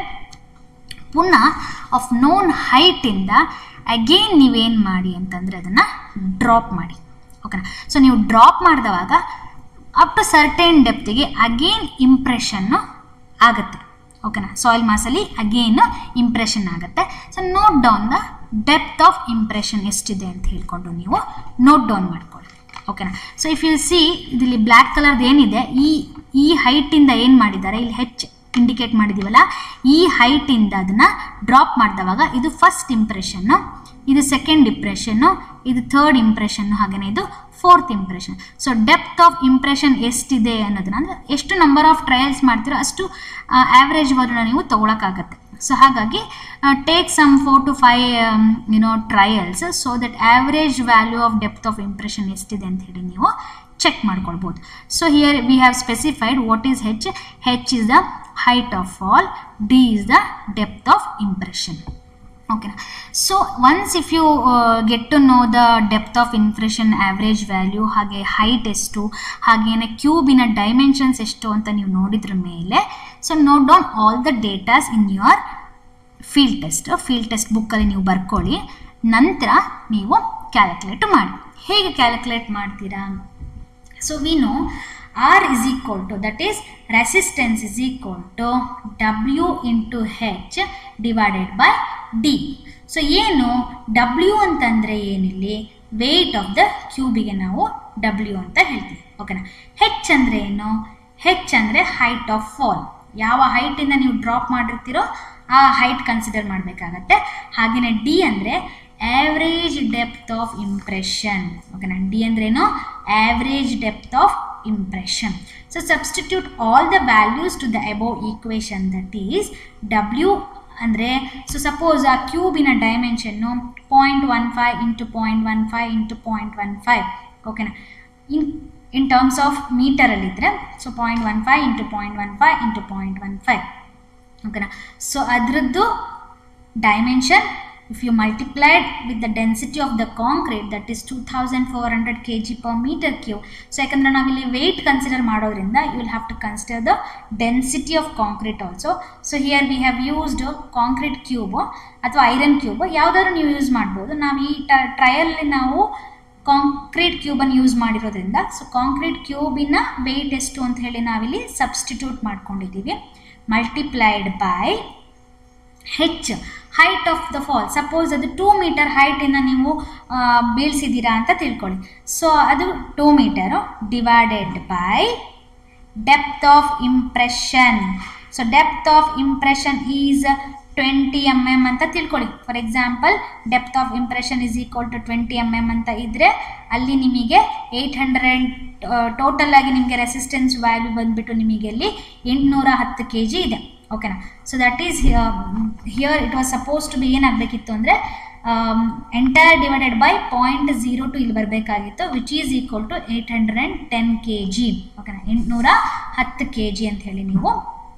S1: ಪುನಃ ಆಫ್ ನೋನ್ ಹೈಟಿಂದ ಅಗೇನ್ ನೀವೇನು ಮಾಡಿ ಅಂತಂದರೆ ಅದನ್ನು ಡ್ರಾಪ್ ಮಾಡಿ ಓಕೆನಾ ಸೊ ನೀವು ಡ್ರಾಪ್ ಮಾಡಿದವಾಗ ಅಪ್ ಟು ಸರ್ಟೇನ್ ಡೆಪ್ತಿಗೆ ಅಗೇನ್ ಇಂಪ್ರೆಷನ್ನು ಆಗುತ್ತೆ ಓಕೆನಾ ಸಾಯಿಲ್ ಮಾಸಲ್ಲಿ ಅಗೇನ್ ಇಂಪ್ರೆಷನ್ ಆಗುತ್ತೆ so note down the depth of impression ಎಷ್ಟಿದೆ ಅಂತ ಹೇಳ್ಕೊಂಡು ನೀವು ನೋಟ್ ಡೌನ್ ಮಾಡ್ಕೊಳ್ಳಿ ಓಕೆನಾ ಸೊ ಇಫ್ ಯು ಸಿ ಇಲ್ಲಿ ಬ್ಲ್ಯಾಕ್ ಕಲರ್ದು ಏನಿದೆ ಈ ಈ ಹೈಟಿಂದ ಏನು ಮಾಡಿದ್ದಾರೆ ಇಲ್ಲಿ ಹೆಚ್ಚು ಇಂಡಿಕೇಟ್ ಮಾಡಿದ್ದೀವಲ್ಲ ಈ ಹೈಟಿಂದ ಅದನ್ನು ಡ್ರಾಪ್ ಮಾಡಿದವಾಗ ಇದು ಫಸ್ಟ್ ಇಂಪ್ರೆಷನ್ನು ಇದು ಸೆಕೆಂಡ್ ಇಂಪ್ರೆಷನ್ನು ಇದು ಥರ್ಡ್ ಇಂಪ್ರೆಷನ್ನು ಹಾಗೆಯೇ ಇದು fourth impression so depth of impression ಎಷ್ಟಿದೆ ಅನ್ನೋದನ್ನ ಅಂದರೆ ಎಷ್ಟು ನಂಬರ್ ಆಫ್ ಟ್ರಯಲ್ಸ್ ಮಾಡ್ತೀರೋ ಅಷ್ಟು ಆ್ಯಾವ್ರೇಜ್ ವ್ಯಾಲ್ಯೂನ ನೀವು ತೊಗೊಳಕ್ಕಾಗತ್ತೆ ಸೊ ಹಾಗಾಗಿ take some four to five you know trials so that average value of depth of impression ಎಷ್ಟಿದೆ ಅಂತ ಹೇಳಿ ನೀವು ಚೆಕ್ ಮಾಡ್ಕೊಳ್ಬೋದು so here we have specified what is H H is the height of fall D is the depth of impression ಓಕೆನಾ so once if you get to know the depth of impression average value ಹಾಗೆ height ಎಷ್ಟು ಹಾಗೇನೆ ಕ್ಯೂಬಿನ dimensions ಎಷ್ಟು ಅಂತ ನೀವು ನೋಡಿದ್ರ ಮೇಲೆ so note down all the datas in your field test field test ಬುಕ್ಕಲ್ಲಿ ನೀವು ಬರ್ಕೊಳ್ಳಿ ನಂತರ ನೀವು ಕ್ಯಾಲ್ಕುಲೇಟ್ ಮಾಡಿ ಹೇಗೆ ಕ್ಯಾಲ್ಕುಲೇಟ್ ಮಾಡ್ತೀರಾ so we know R is equal to that is resistance is equal to W into H divided by D so ಏನು W ಅಂತಂದರೆ ಏನಿಲ್ಲಿ ವೆಯ್ಟ್ ಆಫ್ ದ ಕ್ಯೂಬಿಗೆ ನಾವು ಡಬ್ಲ್ಯೂ ಅಂತ ಹೇಳ್ತೀವಿ ಓಕೆನಾ ಹೆಚ್ ಅಂದರೆ ಏನು ಹೆಚ್ ಅಂದರೆ ಹೈಟ್ ಆಫ್ ಫಾಲ್ ಯಾವ ಹೈಟಿಂದ ನೀವು ಡ್ರಾಪ್ ಮಾಡಿರ್ತೀರೋ ಆ ಹೈಟ್ ಕನ್ಸಿಡರ್ ಮಾಡಬೇಕಾಗತ್ತೆ ಹಾಗೆಯೇ ಡಿ ಅಂದರೆ ಆವ್ರೇಜ್ ಡೆಪ್ತ್ ಆಫ್ ಇಂಪ್ರೆಷನ್ ಓಕೆನಾ ಡಿ ಅಂದ್ರೇನು average depth of impression. So substitute all the values to the above equation that is W ಅಂದರೆ ಸೊ ಸಪೋಸ್ ಆ ಕ್ಯೂಬಿನ dimension point one five into point one five into point one five ಓಕೆನಾ in in terms of ಮೀಟರಲ್ಲಿದ್ದರೆ so point one five into point one five into point one five ಓಕೆನಾ so ಅದರದ್ದು dimension if you multiplied with the density of the concrete that is 2400 kg per meter cube so ಯಾಕಂದರೆ ನಾವಿಲ್ಲಿ weight consider ಮಾಡೋದ್ರಿಂದ you will have to consider the density of concrete also so here we have used concrete cube ಅಥವಾ iron cube ಯಾವುದಾದ್ರು ನೀವು use ಮಾಡ್ಬೋದು ನಾವು ಈ ಟ್ರಯಲ್ಲಿ ನಾವು ಕಾಂಕ್ರೀಟ್ ಕ್ಯೂಬನ್ನು ಯೂಸ್ ಮಾಡಿರೋದ್ರಿಂದ ಸೊ ಕಾಂಕ್ರೀಟ್ ಕ್ಯೂಬಿನ ವೆಯ್ಟ್ ಎಷ್ಟು ಅಂತ ಹೇಳಿ ನಾವಿಲ್ಲಿ ಸಬ್ಸ್ಟಿಟ್ಯೂಟ್ ಮಾಡ್ಕೊಂಡಿದ್ದೀವಿ multiplied by H height of the fall suppose ಅದು ಟೂ ಮೀಟರ್ ಹೈಟಿಂದ ನೀವು ಆ, ಬೀಳ್ಸಿದ್ದೀರಾ ಅಂತ ತಿಳ್ಕೊಳ್ಳಿ ಸೊ ಅದು two metre divided by depth of impression so depth of impression is twenty M M ಅಂತ ತಿಳ್ಕೊಳ್ಳಿ for example depth of impression is equal to twenty M M ಅಂತ ಇದ್ದರೆ ಅಲ್ಲಿ ನಿಮಗೆ ಏಯ್ಟ್ ಹಂಡ್ರೆಡ್ ಟೋಟಲ್ ಆಗಿ ನಿಮಗೆ ರೆಸಿಸ್ಟೆನ್ಸ್ ವ್ಯಾಲ್ಯೂ ಬಂದುಬಿಟ್ಟು ನಿಮಗೆ ಅಲ್ಲಿ ಎಂಟುನೂರ ಹತ್ತು ಕೆ ಜಿ ಇದೆ ಓಕೆನಾ so that is here it was suppose to be ಏನಾಗಬೇಕಿತ್ತು ಅಂದರೆ entire divided by point zero two ಇಲ್ಲಿ ಬರಬೇಕಾಗಿತ್ತು which is equal to eight hundred and ten K G ಓಕೆನಾ ಎಂಟುನೂರ ಹತ್ತು ಕೆ ಜಿ ಅಂತ ಹೇಳಿ ನೀವು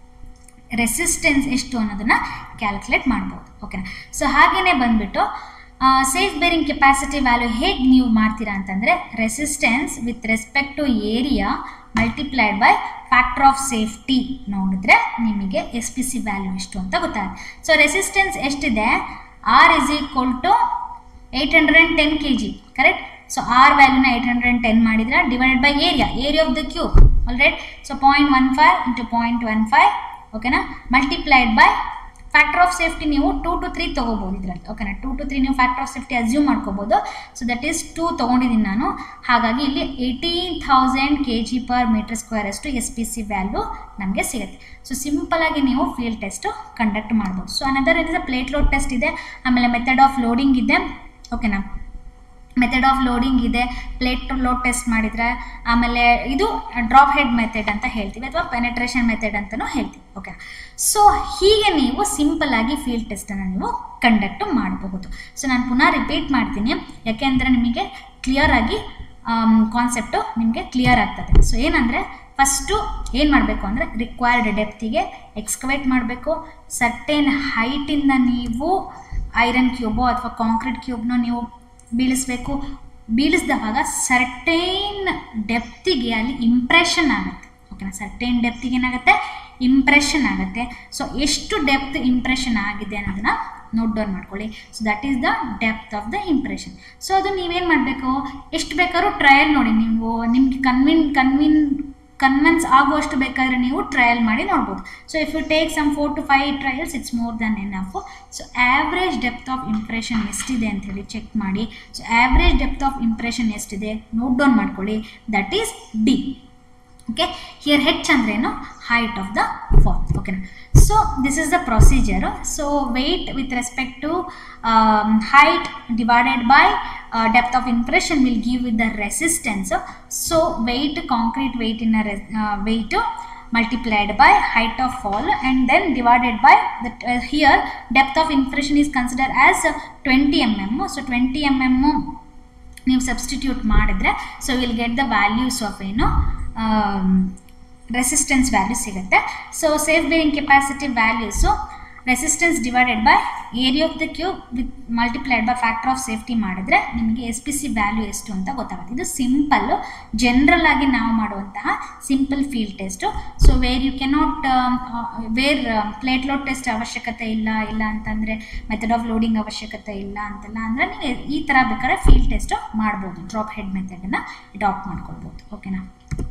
S1: ರೆಸಿಸ್ಟೆನ್ಸ್ ಎಷ್ಟು ಅನ್ನೋದನ್ನು ಕ್ಯಾಲ್ಕುಲೇಟ್ ಮಾಡ್ಬೋದು ಓಕೆನಾ ಸೊ ಹಾಗೆಯೇ ಬಂದುಬಿಟ್ಟು ಸೇಫ್ ಬೇರಿಂಗ್ ಕೆಪಾಸಿಟಿ ವ್ಯಾಲ್ಯೂ ಹೇಗೆ ನೀವು ಮಾಡ್ತೀರಾ ಅಂತಂದರೆ resistance with respect to area multiplied by factor of safety ನೋಡಿದ್ರೆ ನಿಮಗೆ ಎಸ್ ಪಿ ಸಿ ವ್ಯಾಲ್ಯೂ ಎಷ್ಟು ಅಂತ ಗೊತ್ತಾಗುತ್ತೆ ಸೊ ರೆಸಿಸ್ಟೆನ್ಸ್ ಎಷ್ಟಿದೆ R is equal to eight hundred and ten K G correct so R ವ್ಯಾಲ್ಯೂನ ಏಯ್ಟ್ ಹಂಡ್ರೆಡ್ ಆ್ಯಂಡ್ ಟೆನ್ ಮಾಡಿದ್ರೆ divided by area area of the cube alright so point one five into point one five ಓಕೆನಾ multiplied by factor of safety ನೀವು two to three ತೊಗೋಬೋದು ಇದರಲ್ಲಿ ಓಕೆನಾ two to three ನೀವು factor of safety assume ಮಾಡ್ಕೋಬೋದು so that is two ತೊಗೊಂಡಿದ್ದೀನಿ ನಾನು ಹಾಗಾಗಿ ಇಲ್ಲಿ eighteen thousand K G per metre square ಅಷ್ಟು ಎಸ್ ಪಿ ಸಿ ವ್ಯಾಲ್ಯೂ ನಮಗೆ ಸಿಗುತ್ತೆ ಸೊ ಸಿಂಪಲಾಗಿ ನೀವು ಫೀಲ್ಡ್ ಟೆಸ್ಟು ಕಂಡಕ್ಟ್ ಮಾಡ್ಬೋದು so another is plate load test ಇದೆ ಆಮೇಲೆ ಮೆಥಡ್ ಆಫ್ ಲೋಡಿಂಗ್ ಇದೆ ಓಕೆನಾ ಮೆಥಡ್ ಆಫ್ ಲೋಡಿಂಗ್ ಇದೆ ಪ್ಲೇಟ್ ಲೋಡ್ ಟೆಸ್ಟ್ ಮಾಡಿದರೆ ಆಮೇಲೆ ಇದು ಡ್ರಾಪ್ ಹೆಡ್ ಮೆಥಡ್ ಅಂತ ಹೇಳ್ತೀವಿ ಅಥವಾ ಪೆನೆಟ್ರೇಷನ್ ಮೆಥಡ್ ಅಂತಲೂ ಹೇಳ್ತೀವಿ ಓಕೆ ಸೊ ಹೀಗೆ ನೀವು ಸಿಂಪಲ್ ಆಗಿ ಫೀಲ್ಡ್ ಟೆಸ್ಟನ್ನು ನೀವು ಕಂಡಕ್ಟ್ ಮಾಡಬಹುದು ಸೊ ನಾನು ಪುನಃ ರಿಪೀಟ್ ಮಾಡ್ತೀನಿ ಯಾಕೆಂದರೆ ನಿಮಗೆ ಕ್ಲಿಯರ್ ಆಗಿ ಕಾನ್ಸೆಪ್ಟು ನಿಮಗೆ ಕ್ಲಿಯರ್ ಆಗ್ತದೆ ಸೊ ಏನಂದರೆ ಫಸ್ಟು ಏನು ಮಾಡಬೇಕು ಅಂದರೆ ರಿಕ್ವೈರ್ಡ್ ಡೆಪ್ತಿಗೆ ಎಕ್ಸ್ಕವೇಟ್ ಮಾಡಬೇಕು ಸರ್ಟೇನ್ ಹೈಟಿಂದ ನೀವು ಐರನ್ ಕ್ಯೂಬೋ ಅಥವಾ ಕಾಂಕ್ರೀಟ್ ಕ್ಯೂಬ್ನೋ ನೀವು ಬೀಳಿಸ್ಬೇಕು ಬೀಳಿಸಿದವಾಗ ಸರ್ಟೇನ್ ಡೆಪ್ತಿಗೆ ಅಲ್ಲಿ ಇಂಪ್ರೆಷನ್ ಆಗುತ್ತೆ ಓಕೆನಾ ಸರ್ಟೇನ್ ಡೆಪ್ತಿಗೆ ಏನಾಗುತ್ತೆ ಇಂಪ್ರೆಷನ್ ಆಗುತ್ತೆ ಸೊ ಎಷ್ಟು ಡೆಪ್ತ್ ಇಂಪ್ರೆಷನ್ ಆಗಿದೆ ಅನ್ನೋದನ್ನ ನೋಟ್ ಡೌನ್ ಮಾಡ್ಕೊಳ್ಳಿ so that is the depth of the impression so ಅದು ನೀವೇನು ಮಾಡಬೇಕು ಎಷ್ಟು ಬೇಕಾದ್ರೂ ಟ್ರಯಲ್ ನೋಡಿ ನೀವು ನಿಮ್ಗೆ ಕನ್ವಿನ್ ಕನ್ವಿನ್ ಕನ್ವಿನ್ಸ್ ಆಗುವಷ್ಟು ಬೇಕಾದರೆ ನೀವು ಟ್ರಯಲ್ ಮಾಡಿ ನೋಡ್ಬೋದು so if you take some four to five trials it's more than enough so average depth of impression ಎಷ್ಟಿದೆ ಅಂಥೇಳಿ ಚೆಕ್ ಮಾಡಿ so average depth of impression ಎಷ್ಟಿದೆ ನೋಟ್ ಡೌನ್ ಮಾಡ್ಕೊಳ್ಳಿ that is D okay here H ಅಂದ್ರೇನು height of the fall ಓಕೆನಾ so this is the procedure so weight with respect to height divided by depth of impression will give with the resistance so weight concrete ವೆಯ್ಟಿನ weight multiplied by height of fall and then divided by the uh, here depth of impression is considered as uh, 20 mm so 20 mm ನೀವು substitute ಮಾಡಿದ್ರೆ so will get the values of ಏನು resistance value ಸಿಗುತ್ತೆ so safe bearing capacity values resistance divided by area of the cube with multiplied by factor of safety ಮಾಡಿದ್ರೆ ನಿಮಗೆ S P C value ಎಷ್ಟು ಅಂತ ಗೊತ್ತಾಗುತ್ತೆ ಇದು simple general ಆಗಿ ನಾವು ಮಾಡುವಂತಹ simple field test so where you cannot where plate load test ಅವಶ್ಯಕತೆ ಇಲ್ಲ ಇಲ್ಲ ಅಂತಂದರೆ ಮೆಥಡ್ ಆಫ್ ಲೋಡಿಂಗ್ ಅವಶ್ಯಕತೆ ಇಲ್ಲ ಅಂತೆಲ್ಲ ಅಂದರೆ ನೀವು ಈ ಥರ ಬೇಕಾದ್ರೆ ಫೀಲ್ಡ್ ಟೆಸ್ಟು ಮಾಡ್ಬೋದು ಡ್ರಾಪ್ ಹೆಡ್ ಮೆಥಡನ್ನು ಅಡಾಪ್ಟ್ ಮಾಡ್ಕೊಳ್ಬೋದು ಓಕೆನಾ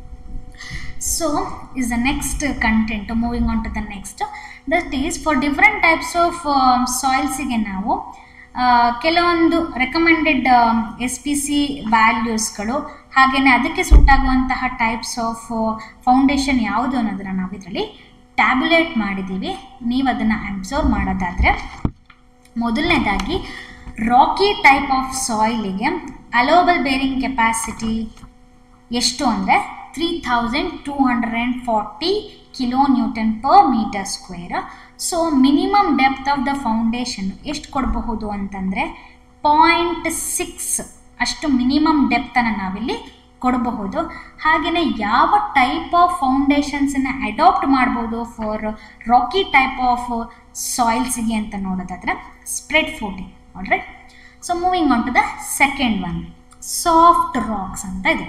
S1: so is the next content moving on to the next that is for different types of um, soilsಗೆ ನಾವು ಆ, ಕೆಲವೊಂದು ರೆಕಮೆಂಡೆಡ್ ಎಸ್ ಪಿ ಸಿ ವ್ಯಾಲ್ಯೂಸ್ಗಳು ಹಾಗೆಯೇ ಅದಕ್ಕೆ ಸೂಟ್ ಆಗುವಂತಹ ಟೈಪ್ಸ್ ಆಫ್ ಫೌಂಡೇಶನ್ ಯಾವುದು ಅನ್ನೋದನ್ನು ನಾವು ಇದರಲ್ಲಿ ಟ್ಯಾಬ್ಯುಲೇಟ್ ಮಾಡಿದ್ದೀವಿ ನೀವು ಅದನ್ನು ಅಬ್ಸರ್ವ್ ಮಾಡೋದಾದರೆ ಮೊದಲನೇದಾಗಿ ರಾಕಿ ಟೈಪ್ ಆಫ್ ಸಾಯಿಲಿಗೆ ಅಲೋಬಲ್ ಬೇರಿಂಗ್ ಕೆಪಾಸಿಟಿ ಎಷ್ಟು ಅಂದರೆ three thousand two hundred and forty kilo newton per metre square so minimum depth of the foundation ಎಷ್ಟು ಕೊಡಬಹುದು ಅಂತಂದರೆ ಪಾಯಿಂಟ್ ಸಿಕ್ಸ್ ಅಷ್ಟು ಮಿನಿಮಮ್ ಡೆಪ್ತನ್ನು ನಾವಿಲ್ಲಿ ಕೊಡಬಹುದು ಹಾಗೆಯೇ ಯಾವ ಟೈಪ್ ಆಫ್ ಫೌಂಡೇಶನ್ಸನ್ನು ಅಡಾಪ್ಟ್ ಮಾಡ್ಬೋದು ಫಾರ್ ರಾಕಿ ಟೈಪ್ ಆಫ್ ಸಾಯಿಲ್ಸಿಗೆ ಅಂತ ನೋಡೋದಾದರೆ spread footing alright so moving on to the second one soft rocks ಅಂತ ಇದೆ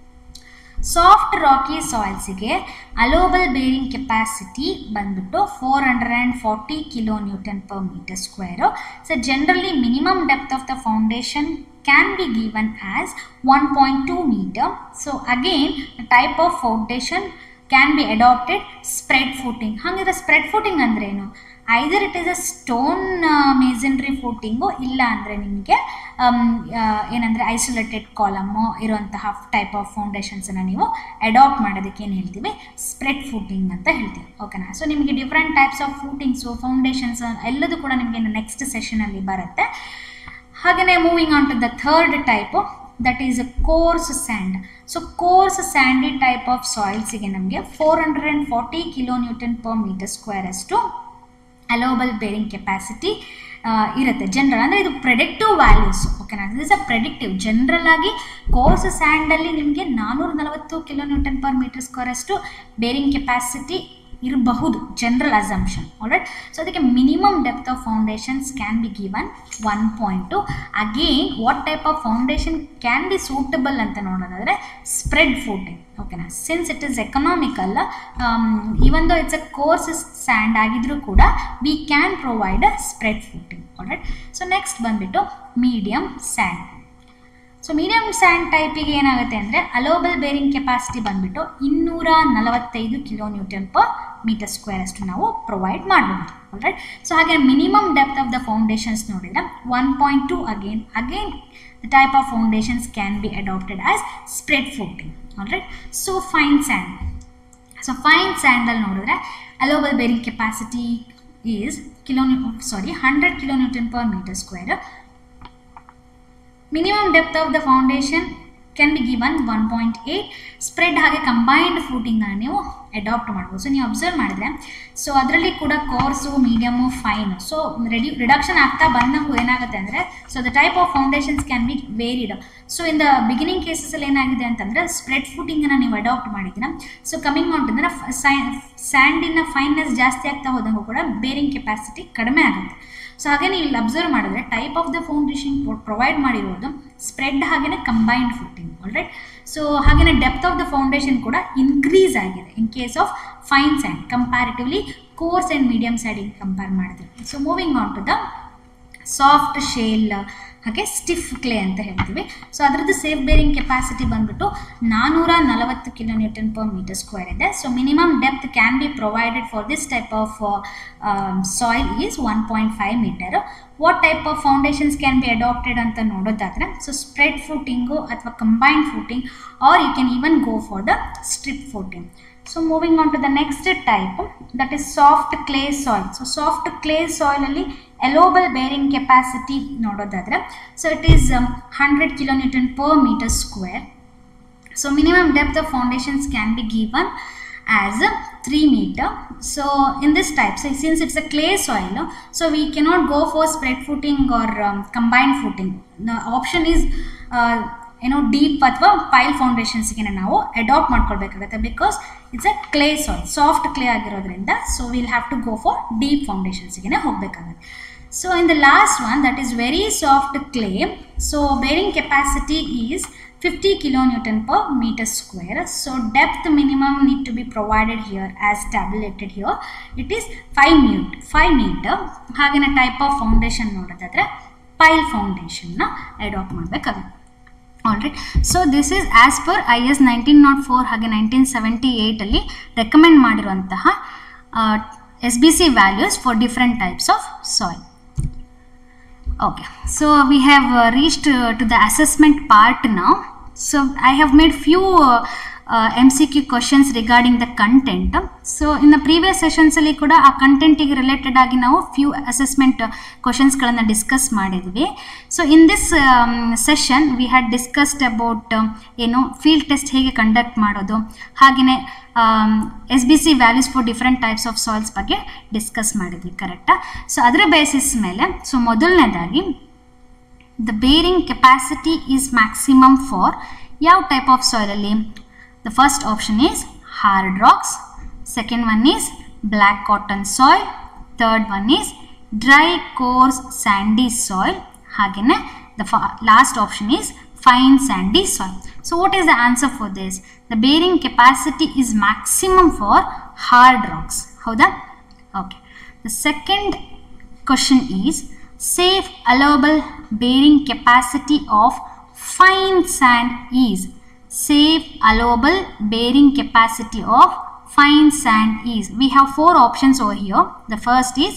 S1: soft rakhi ಸಾಯಿಲ್ಸಿಗೆ allowable bearing capacity ಬಂದ್ಬಿಟ್ಟು four hundred and forty kilo newton per metre square so generally minimum depth of the foundation can be given as one point two metre so again type of foundation can be adapted spread footing ಹಾಗಿದ್ರೆ spread footing ಅಂದ್ರೇನು either it is a stone masonry footing ಇಲ್ಲ ಅಂದರೆ ನಿಮಗೆ ಏನಂದರೆ isolated column ಇರುವಂತಹ type of ಫೌಂಡೇಶನ್ಸನ್ನು ನೀವು adapt ಮಾಡೋದಕ್ಕೆ ಏನು ಹೇಳ್ತೀವಿ ಸ್ಪ್ರೆಡ್ ಫೂಟಿಂಗ್ ಅಂತ ಹೇಳ್ತೀವಿ ಓಕೆನಾ ಸೊ ನಿಮಗೆ different types of footings foundations ಎಲ್ಲದೂ ಕೂಡ ನಿಮಗೆ ನೆಕ್ಸ್ಟ್ ಸೆಷನಲ್ಲಿ ಬರುತ್ತೆ ಹಾಗೆಯೇ moving on to the third type that is coarse sand so coarse sandy type of ಸಾಯಿಲ್ಸಿಗೆ ನಮಗೆ four hundred and forty kilo newton per metre square ಅಷ್ಟು ಅಲೋಬಲ್ ಬೇರಿಂಗ್ ಕೆಪಾಸಿಟಿ ಇರುತ್ತೆ ಜನರಲ್ ಅಂದರೆ ಇದು ಪ್ರೆಡಿಕ್ಟಿವ್ ವ್ಯಾಲ್ಯೂಸ್ ಓಕೆನಾ ದಿಸ್ ಅ ಪ್ರೆಡಿಕ್ಟಿವ್ ಜನರಲ್ ಆಗಿ coarse ಸ್ಯಾಂಡಲ್ಲಿ ನಿಮಗೆ ನಾನ್ನೂರ ನಲವತ್ತು kilo newton per metre square ಅಷ್ಟು ಬೇರಿಂಗ್ ಕೆಪಾಸಿಟಿ ಇರಬಹುದು ಜನರಲ್ ಅಸಂಪ್ಷನ್ ಆಲ್ರೈಟ್ ಸೊ ಅದಕ್ಕೆ minimum depth of foundations can be given one point two again what type of foundation can be suitable ಅಂತ ನೋಡೋದಾದರೆ ಸ್ಪ್ರೆಡ್ ಫೂಟಿಂಗ್ ಓಕೆನಾ since it is economical even though it's a coarse sand ಆಗಿದ್ರೂ ಕೂಡ we can provide a spread footing alright so next ಬಂದುಬಿಟ್ಟು medium sand so medium sand ಟೈಪಿಗೆ ಏನಾಗುತ್ತೆ ಅಂದರೆ allowable bearing capacity ಬಂದುಬಿಟ್ಟು ಇನ್ನೂರ ನಲವತ್ತೈದು kilo newton per metre square ಅಷ್ಟು ನಾವು ಪ್ರೊವೈಡ್ ಮಾಡಬಹುದು ಆಲ್ರೈಟ್ ಸೊ ಹಾಗೆ minimum depth of the foundations ನೋಡಿದರೆ one point two again again the type of foundations can be adapted as spread footing alright so fine sand so fine ಸ್ಯಾಂಡಲ್ಲಿ ನೋಡಿದ್ರೆ allowable bearing capacity is kilo sorry hundred kilo newton per metre square minimum depth of the foundation can be given one point eight spread ಹಾಗೆ combined ಫೂಟಿಂಗನ್ನು ನೀವು adapt ಮಾಡ್ಬೋದು so ನೀವು observe ಮಾಡಿದ್ರೆ so ಅದರಲ್ಲಿ ಕೂಡ coarse medium fine so ready reduction ಆಗ್ತಾ ಬಂದಂಗೂ ಏನಾಗುತ್ತೆ ಅಂದರೆ so the type of foundations can be varied so in the beginning ಕೇಸಸಲ್ಲಿ ಏನಾಗಿದೆ ಅಂತಂದರೆ ಸ್ಪ್ರೆಡ್ ಫುಟಿಂಗನ್ನು ನೀವು ಅಡಾಪ್ಟ್ ಮಾಡಿದ್ದೀರ ಸೊ ಕಮಿಂಗ್ ಔಟ್ ಅಂದರೆ ಸ್ಯಾಂಡಿನ ಫೈನ್ನೆಸ್ ಜಾಸ್ತಿ ಆಗ್ತಾ ಹೋದಂಗೂ ಕೂಡ ಬೇರಿಂಗ್ ಕೆಪಾಸಿಟಿ ಕಡಿಮೆ ಆಗುತ್ತೆ ಸೊ ಹಾಗೆ ನೀವು ಇಲ್ಲಿ ಅಬ್ಸರ್ವ್ ಮಾಡಿದ್ರೆ type of the foundation provide ಮಾಡಿರೋದು ಸ್ಪ್ರೆಡ್ ಹಾಗೆಯೇ ಕಂಬೈನ್ಡ್ ಫುಟ್ಟಿಂಗ್ ಆಲ್ರೈಟ್ ಸೊ ಹಾಗೆಯೇ ಡೆಪ್ತ್ ಆಫ್ ದ ಫೌಂಡೇಶನ್ ಕೂಡ ಇನ್ಕ್ರೀಸ್ ಆಗಿದೆ in case of fine sand comparatively coarse and medium ಸ್ಯಾಂಡಿಂಗ್ ಕಂಪೇರ್ ಮಾಡಿದ್ರೆ so moving on to the soft shale ಹಾಗೆ stiff clay ಅಂತ ಹೇಳ್ತೀವಿ ಸೊ ಅದರದ್ದು ಸೇಫ್ ಬೇರಿಂಗ್ ಕೆಪಾಸಿಟಿ ಬಂದ್ಬಿಟ್ಟು ನಾನ್ನೂರ ನಲವತ್ತು kilo newton per metre square ಇದೆ so minimum depth can be provided for this type of soil is one point five metre what type of foundations can be adapted ಅಂತ ನೋಡೋದಾದರೆ so spread footing ಅಥವಾ combined footing or you can even go for the strip footing so moving on to the next type that is soft clay soil so soft clay ಸಾಯಿಲಲ್ಲಿ allowable bearing capacity ನೋಡೋದಾದರೆ so it is hundred kilo newton per metre square so minimum depth of foundations can be given as a 3 meter so in this type so since it's a clay soil so we cannot go for spread footing or um, combined footing the option is uh, ಏನೋ deep ಅಥವಾ pile ಫೌಂಡೇಶನ್ಸ್ಗೆ ನಾವು adapt ಮಾಡ್ಕೊಳ್ಬೇಕಾಗುತ್ತೆ because it's a clay soil soft clay ಆಗಿರೋದ್ರಿಂದ so will have to go for deep ಫೌಂಡೇಶನ್ಸ್ಗೆ ಹೋಗಬೇಕಾಗುತ್ತೆ so in the last one that is very soft clay so bearing capacity is 50 kilonewton per meter square so depth minimum need to be provided here as tabulated here it is 5 meter 5 meter ಹಾಗೆಯೇ type of foundation ನೋಡೋದಾದ್ರೆ pile ಫೌಂಡೇಶನ್ನ adapt ಮಾಡಬೇಕಾಗುತ್ತೆ alright so this is as per I S nineteen naught four ಹಾಗೆ nineteen seventy ಏಯ್ಟಲ್ಲಿ recommend ಮಾಡಿರುವಂತಹ S B C values for different types of soil okay so we have uh, reached uh, to the assessment part now so i have made few uh, uh, mcq questions regarding the content so in the previous sessions ಅಲ್ಲಿ ಕೂಡ ಆ ಕಂಟೆಂಟಿಗೆ related ಆಗಿ ನಾವು few assessment ಕ್ವಶನ್ಸ್ಗಳನ್ನು discuss ಮಾಡಿದ್ವಿ so in this session we had discussed about ಏನು field test ಹೇಗೆ conduct ಮಾಡೋದು ಹಾಗೆಯೇ S B C values for different types of soils ಬಗ್ಗೆ ಡಿಸ್ಕಸ್ ಮಾಡಿದ್ವಿ ಕರೆಕ್ಟಾ ಸೊ ಅದರ ಬೇಸಿಸ್ ಮೇಲೆ ಸೊ ಮೊದಲನೇದಾಗಿ the bearing capacity is maximum for ಯಾವ ಟೈಪ್ ಆಫ್ ಸಾಯಿಲಲ್ಲಿ the first option is hard rocks second one is black cotton soil third one is dry course Sandy soil ಹಾಗೆಯೇ the last option is fine sandy soil. So what is the answer for this? The bearing capacity is maximum for hard rocks. How that? Okay. The second question is safe allowable bearing capacity of fine sand is safe allowable bearing capacity of fine sand is we have four options over here the first is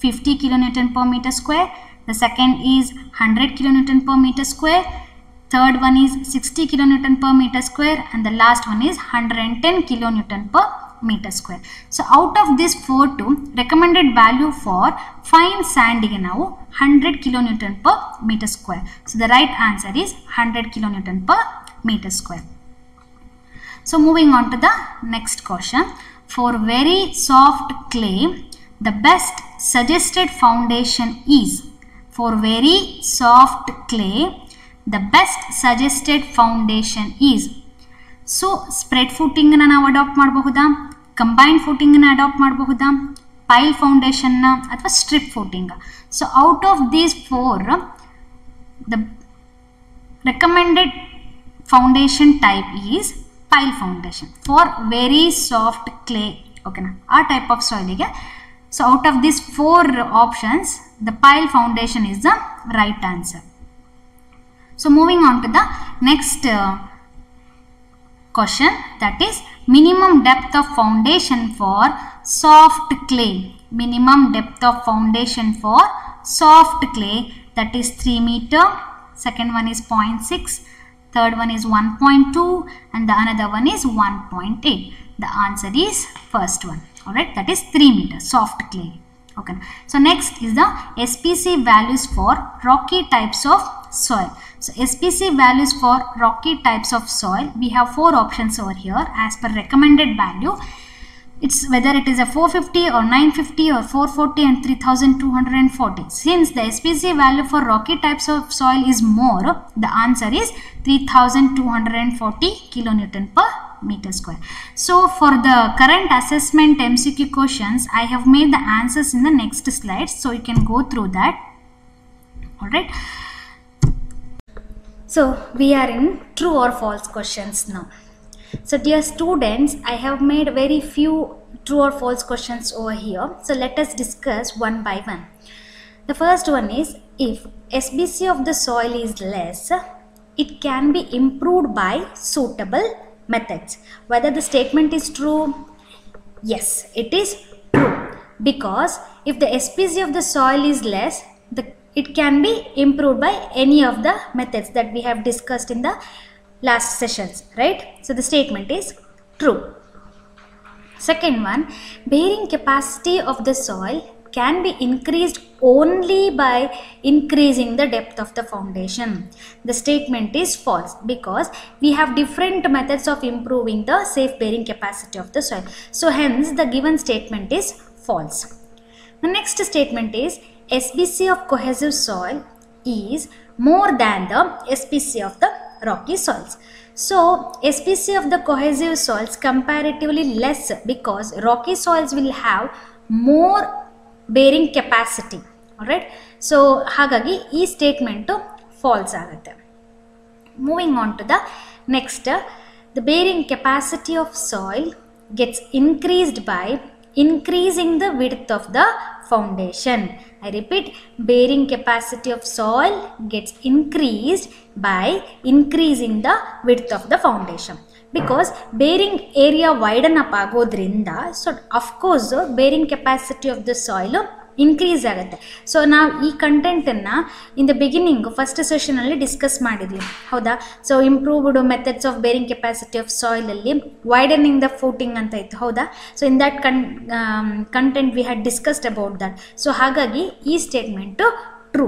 S1: 50 kilonewton per meter square. The second is 100 kilonewton per meter square. Third one is 60 kilonewton per meter square and the last one is 110 kilonewton per meter square. So out of this four two recommended value for fine sandige ನಾವು 100 kilonewton per meter square. So the right answer is 100 kilonewton per meter square. So moving on to the next question. For very soft clay, the best suggested foundation is for very soft clay, the best suggested foundation is so spread ಫುಟಿಂಗನ್ನ ನಾವು adapt ಮಾಡಬಹುದಾ combined ಫುಟಿಂಗನ್ನ adapt ಮಾಡಬಹುದಾ pile ಫೌಂಡೇಶನ್ನ ಅಥವಾ strip footing so out of these four the recommended foundation type is pile foundation for very soft clay ಓಕೆನಾ ಆ type of ಸಾಯಿಲಿಗೆ so out of this four options the pile foundation is the right answer so moving on to the next question that is minimum depth of foundation for soft clay minimum depth of foundation for soft clay that is 3 meter second one is 0.6 third one is 1.2 and the another one is 1.8 the answer is first one all right that is 3 meter soft clay okay so next is the spc values for rocky types of soil so spc values for rocky types of soil we have four options over here as per recommended value it's whether it is a 450 or 950 or 440 and 3240 since the spc value for rocky types of soil is more the answer is 3240 kilonewton per meter square. So for the current assessment MCQ questions, I have made the answers in the next slide. So you can go through that. Alright. So we are in true or false questions now. So dear students, I have made very few true or false questions over here. So let us discuss one by one. The first one is if SBC of the soil is less, it can be improved by suitable methods. Whether the statement is true, yes, it is true. Because if the SPC of the soil is less, the, it can be improved by any of the methods that we have discussed in the last sessions, right? So the statement is true. Second one, bearing capacity of the soil can be increased only by increasing the depth of the foundation. The statement is false because we have different methods of improving the safe bearing capacity of the soil. So hence the given statement is false. The next statement is SBC of cohesive soil is more than the SPC of the rocky soils. So SPC of the cohesive soils comparatively less because rocky soils will have more bearing capacity right so ಹಾಗಾಗಿ ಈ statement false ಆಗುತ್ತೆ moving on to the next the bearing capacity of soil gets increased by increasing the width of the foundation I repeat, bearing capacity of soil gets increased by increasing the width of the foundation. Because bearing area widen up ಆಗೋದ್ರಿಂದ so of course bearing capacity of the soil increase ಆಗುತ್ತೆ so ನಾವು ಈ ಕಂಟೆಂಟನ್ನು in the beginning first ಸೆಷನಲ್ಲಿ discuss ಮಾಡಿದ್ವಿ ಹೌದಾ so improved methods of bearing capacity of ಸಾಯಿಲಲ್ಲಿ widening the footing ಅಂತ ಇತ್ತು ಹೌದಾ so in that con content we had discussed about that so ಹಾಗಾಗಿ ಈ statement true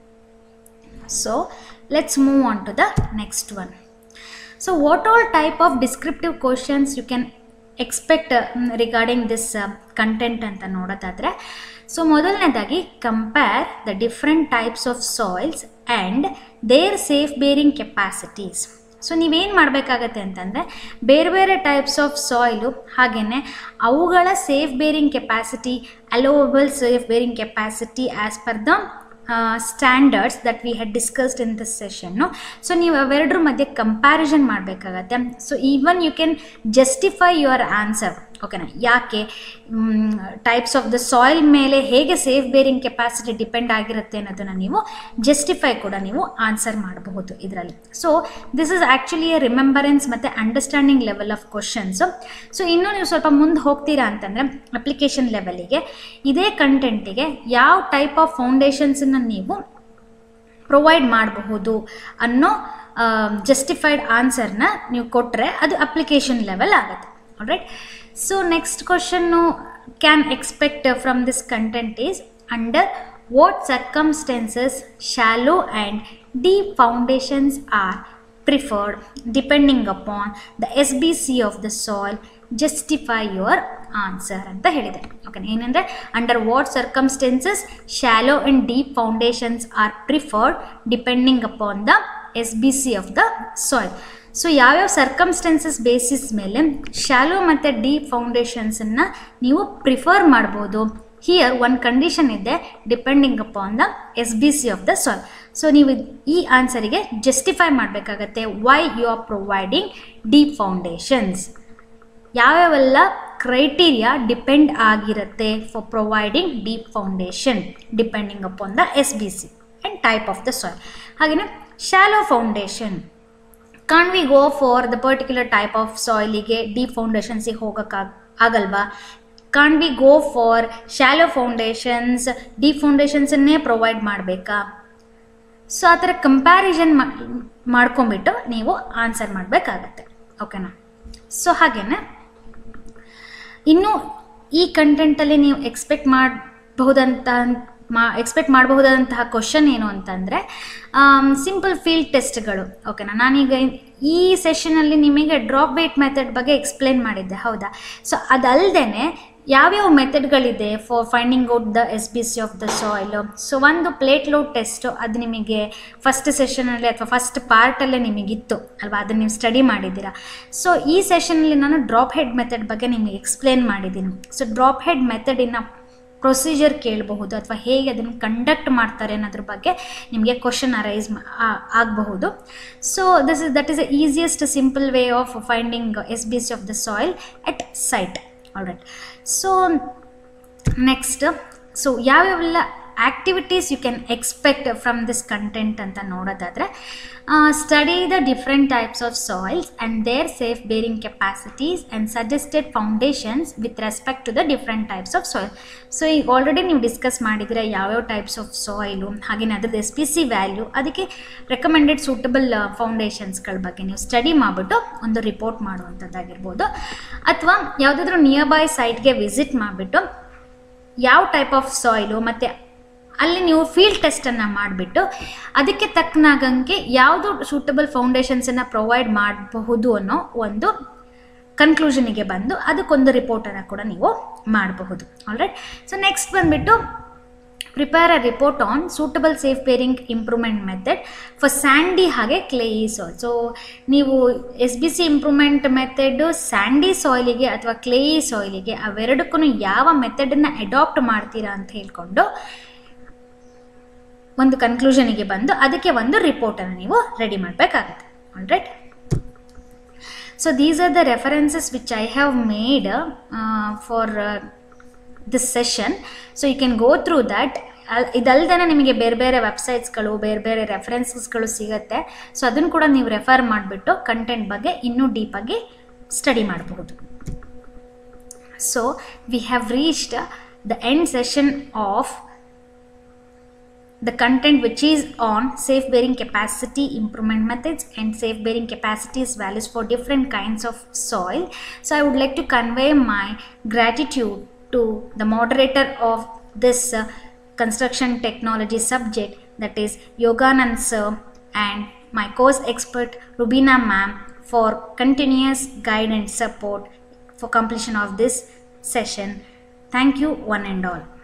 S1: so let's move on to the next one So what all type of descriptive questions you can expect uh, regarding this uh, content ಅಂತ ನೋಡೋದಾದರೆ so ಮೊದಲನೇದಾಗಿ compare the different types of soils and their safe bearing capacities so ನೀವೇನು ಮಾಡಬೇಕಾಗತ್ತೆ ಅಂತಂದರೆ ಬೇರೆ ಬೇರೆ types of soil ಹಾಗೆಯೇ ಅವುಗಳ safe bearing capacity allowable safe bearing capacity as per the standards that we had discussed in this session so ನೀವು ಅವೆರಡರ ಮಧ್ಯೆ ಕಂಪ್ಯಾರಿಸನ್ ಮಾಡಬೇಕಾಗತ್ತೆ so even you can justify your answer ಓಕೆನಾ ಯಾಕೆ ಟೈಪ್ಸ್ ಆಫ್ ದ ಸಾಯಿಲ್ ಮೇಲೆ ಹೇಗೆ safe bearing capacity depend ಆಗಿರುತ್ತೆ ಅನ್ನೋದನ್ನು ನೀವು ಜಸ್ಟಿಫೈ ಕೂಡ ನೀವು ಆನ್ಸರ್ ಮಾಡಬಹುದು ಇದರಲ್ಲಿ so this is actually a remembrance ಮತ್ತು understanding level of questions so ಇನ್ನೂ ನೀವು ಸ್ವಲ್ಪ ಮುಂದೆ ಹೋಗ್ತೀರಾ ಅಂತಂದರೆ ಅಪ್ಲಿಕೇಶನ್ ಲೆವೆಲಿಗೆ ಇದೇ ಕಂಟೆಂಟಿಗೆ ಯಾವ ಟೈಪ್ ಆಫ್ ಫೌಂಡೇಶನ್ಸನ್ನು ನೀವು ಪ್ರೊವೈಡ್ ಮಾಡಬಹುದು ಅನ್ನೋ ಜಸ್ಟಿಫೈಡ್ ಆನ್ಸರ್ನ ನೀವು ಕೊಟ್ಟರೆ ಅದು ಅಪ್ಲಿಕೇಶನ್ ಲೆವೆಲ್ ಆಗುತ್ತೆ right so next question can expect from this content is under what circumstances shallow and deep foundations are preferred depending upon the S B C of the soil justify your answer ಅಂತ ಹೇಳಿದೆ okay ಏನಂದರೆ under what circumstances shallow and deep foundations are preferred depending upon the S B C of the soil so ಯಾವ್ಯಾವ circumstances basis ಮೇಲೆ shallow ಮತ್ತು deep ಫೌಂಡೇಶನ್ಸನ್ನು ನೀವು prefer ಮಾಡ್ಬೋದು here one condition ಇದೆ depending upon the S B C of the soil so ನೀವು ಈ ಆನ್ಸರಿಗೆ ಜಸ್ಟಿಫೈ ಮಾಡಬೇಕಾಗತ್ತೆ why you are providing deep foundations ಯಾವ್ಯಾವೆಲ್ಲ ಕ್ರೈಟೀರಿಯಾ ಡಿಪೆಂಡ್ ಆಗಿರುತ್ತೆ for providing deep foundation depending upon the S B C and type of the soil ಹಾಗೆಯೇ shallow foundation can we go for the particular type of ಸಾಯಿಲಿಗೆ deep ಫೌಂಡೇಶನ್ಸಿಗೆ ಹೋಗೋಕ್ಕಾಗ ಆಗಲ್ವಾ can we go for shallow foundations deep ಫೌಂಡೇಶನ್ಸನ್ನೇ provide ಮಾಡಬೇಕಾ so ಆ ಥರ comparison ಮಾಡ್ಕೊಂಬಿಟ್ಟು ನೀವು answer ಮಾಡಬೇಕಾಗತ್ತೆ ಓಕೆನಾ ಸೊ ಹಾಗೆಯೇ ಇನ್ನು ಈ ಕಂಟೆಂಟಲ್ಲಿ ನೀವು ಎಕ್ಸ್ಪೆಕ್ಟ್ ಮಾಡಬಹುದಂತ ಮಾ ಎಕ್ಸ್ಪೆಕ್ಟ್ ಮಾಡಬಹುದಾದಂತಹ ಕ್ವಶನ್ ಏನು ಅಂತಂದರೆ ಸಿಂಪಲ್ ಫೀಲ್ಡ್ ಟೆಸ್ಟ್ಗಳು ಓಕೆನಾ ನಾನೀಗ ಈ ಸೆಷನಲ್ಲಿ ನಿಮಗೆ ಡ್ರಾಪ್ ವೇಟ್ ಮೆಥಡ್ ಬಗ್ಗೆ ಎಕ್ಸ್ಪ್ಲೇನ್ ಮಾಡಿದ್ದೆ ಹೌದಾ ಸೊ ಅದಲ್ಲದೆ ಯಾವ್ಯಾವ ಮೆಥಡ್ಗಳಿದೆ for finding out the S B C of the soil so ಒಂದು ಪ್ಲೇಟ್ ಲೋಡ್ ಟೆಸ್ಟು ಅದು ನಿಮಗೆ ಫಸ್ಟ್ ಸೆಷನಲ್ಲಿ ಅಥವಾ ಫಸ್ಟ್ ಪಾರ್ಟಲ್ಲೇ ನಿಮಗಿತ್ತು ಅಲ್ವಾ ಅದನ್ನು ನೀವು ಸ್ಟಡಿ ಮಾಡಿದ್ದೀರಾ ಸೊ ಈ ಸೆಷನಲ್ಲಿ ನಾನು ಡ್ರಾಪ್ ಹೆಡ್ ಮೆಥಡ್ ಬಗ್ಗೆ ನಿಮಗೆ ಎಕ್ಸ್ಪ್ಲೇನ್ ಮಾಡಿದ್ದೀನಿ ಸೊ ಡ್ರಾಪ್ ಹೆಡ್ ಮೆಥಡಿನ ಪ್ರೊಸೀಜರ್ ಕೇಳಬಹುದು ಅಥವಾ ಹೇಗೆ ಅದನ್ನು ಕಂಡಕ್ಟ್ ಮಾಡ್ತಾರೆ ಅನ್ನೋದ್ರ ಬಗ್ಗೆ ನಿಮಗೆ ಕ್ವಶನ್ ಅರೈಸ್ ಆಗಬಹುದು so this is that is the easiest simple way of finding S B C of the soil at site alright so next so ಯಾವ್ಯಾವೆಲ್ಲ activities you can expect from this content ಅಂತ ನೋಡೋದಾದರೆ study the different types of soils and their safe bearing capacities and suggested foundations with respect to the different types of soil so ಈಗ already ನೀವು discuss ಮಾಡಿದರೆ ಯಾವ್ಯಾವ types of soil ಹಾಗೆಯೇ ಅದ್ರದ್ದು S P C value ಅದಕ್ಕೆ recommended suitable ಫೌಂಡೇಶನ್ಸ್ಗಳ ಬಗ್ಗೆ ನೀವು ಸ್ಟಡಿ ಮಾಡಿಬಿಟ್ಟು ಒಂದು ರಿಪೋರ್ಟ್ ಮಾಡುವಂಥದ್ದಾಗಿರ್ಬೋದು ಅಥವಾ ಯಾವುದಾದ್ರೂ ನಿಯರ್ ಬೈ ಸೈಟ್ಗೆ ವಿಸಿಟ್ ಮಾಡಿಬಿಟ್ಟು ಯಾವ ಟೈಪ್ ಆಫ್ ಸಾಯಿಲು ಮತ್ತು ಅಲ್ಲಿ ನೀವು ಫೀಲ್ಡ್ ಟೆಸ್ಟನ್ನು ಮಾಡಿಬಿಟ್ಟು ಅದಕ್ಕೆ ತಕ್ಕನಾಗಂಗೆ ಯಾವುದು ಸೂಟಬಲ್ ಫೌಂಡೇಶನ್ಸನ್ನು ಪ್ರೊವೈಡ್ ಮಾಡಬಹುದು ಅನ್ನೋ ಒಂದು ಕನ್ಕ್ಲೂಷನಿಗೆ ಬಂದು ಅದಕ್ಕೊಂದು ರಿಪೋರ್ಟನ್ನು ಕೂಡ ನೀವು ಮಾಡಬಹುದು ಆಲ್ರೈಟ್ ಸೊ ನೆಕ್ಸ್ಟ್ ಬಂದುಬಿಟ್ಟು prepare a report on suitable safe bearing improvement method for sandy ಹಾಗೆ ಕ್ಲೇಯಿ ಸಾಯಿಲ್ ಸೊ ನೀವು S B C improvement method sandy ಸಾಯಿಲಿಗೆ ಅಥವಾ ಕ್ಲೇಯಿ ಸಾಯಿಲಿಗೆ ಅವೆರಡಕ್ಕೂ ಯಾವ ಮೆಥಡನ್ನು ಅಡಾಪ್ಟ್ ಮಾಡ್ತೀರಾ ಅಂತ ಹೇಳ್ಕೊಂಡು ಒಂದು ಕನ್ಕ್ಲೂಷನಿಗೆ ಬಂದು ಅದಕ್ಕೆ ಒಂದು ರಿಪೋರ್ಟನ್ನು ನೀವು ರೆಡಿ ಮಾಡಬೇಕಾಗುತ್ತೆ alright so these are the references which I have made for this session so you can go through that ಇದಲ್ದೇ ನಿಮಗೆ ಬೇರೆ ಬೇರೆ ವೆಬ್ಸೈಟ್ಸ್ಗಳು ಬೇರೆ ಬೇರೆ ರೆಫರೆನ್ಸಸ್ಗಳು ಸಿಗುತ್ತೆ ಸೊ ಅದನ್ನು ಕೂಡ ನೀವು ರೆಫರ್ ಮಾಡಿಬಿಟ್ಟು ಕಂಟೆಂಟ್ ಬಗ್ಗೆ ಇನ್ನೂ ಡೀಪಾಗಿ ಸ್ಟಡಿ ಮಾಡಬಹುದು so we have reached the end session of the content which is on safe bearing capacity improvement methods and safe bearing capacities values for different kinds of soil so i would like to convey my gratitude to the moderator of this uh, construction technology subject that is yoganand sir and my course expert rubina ma'am for continuous guide and support for completion of this session thank you one and all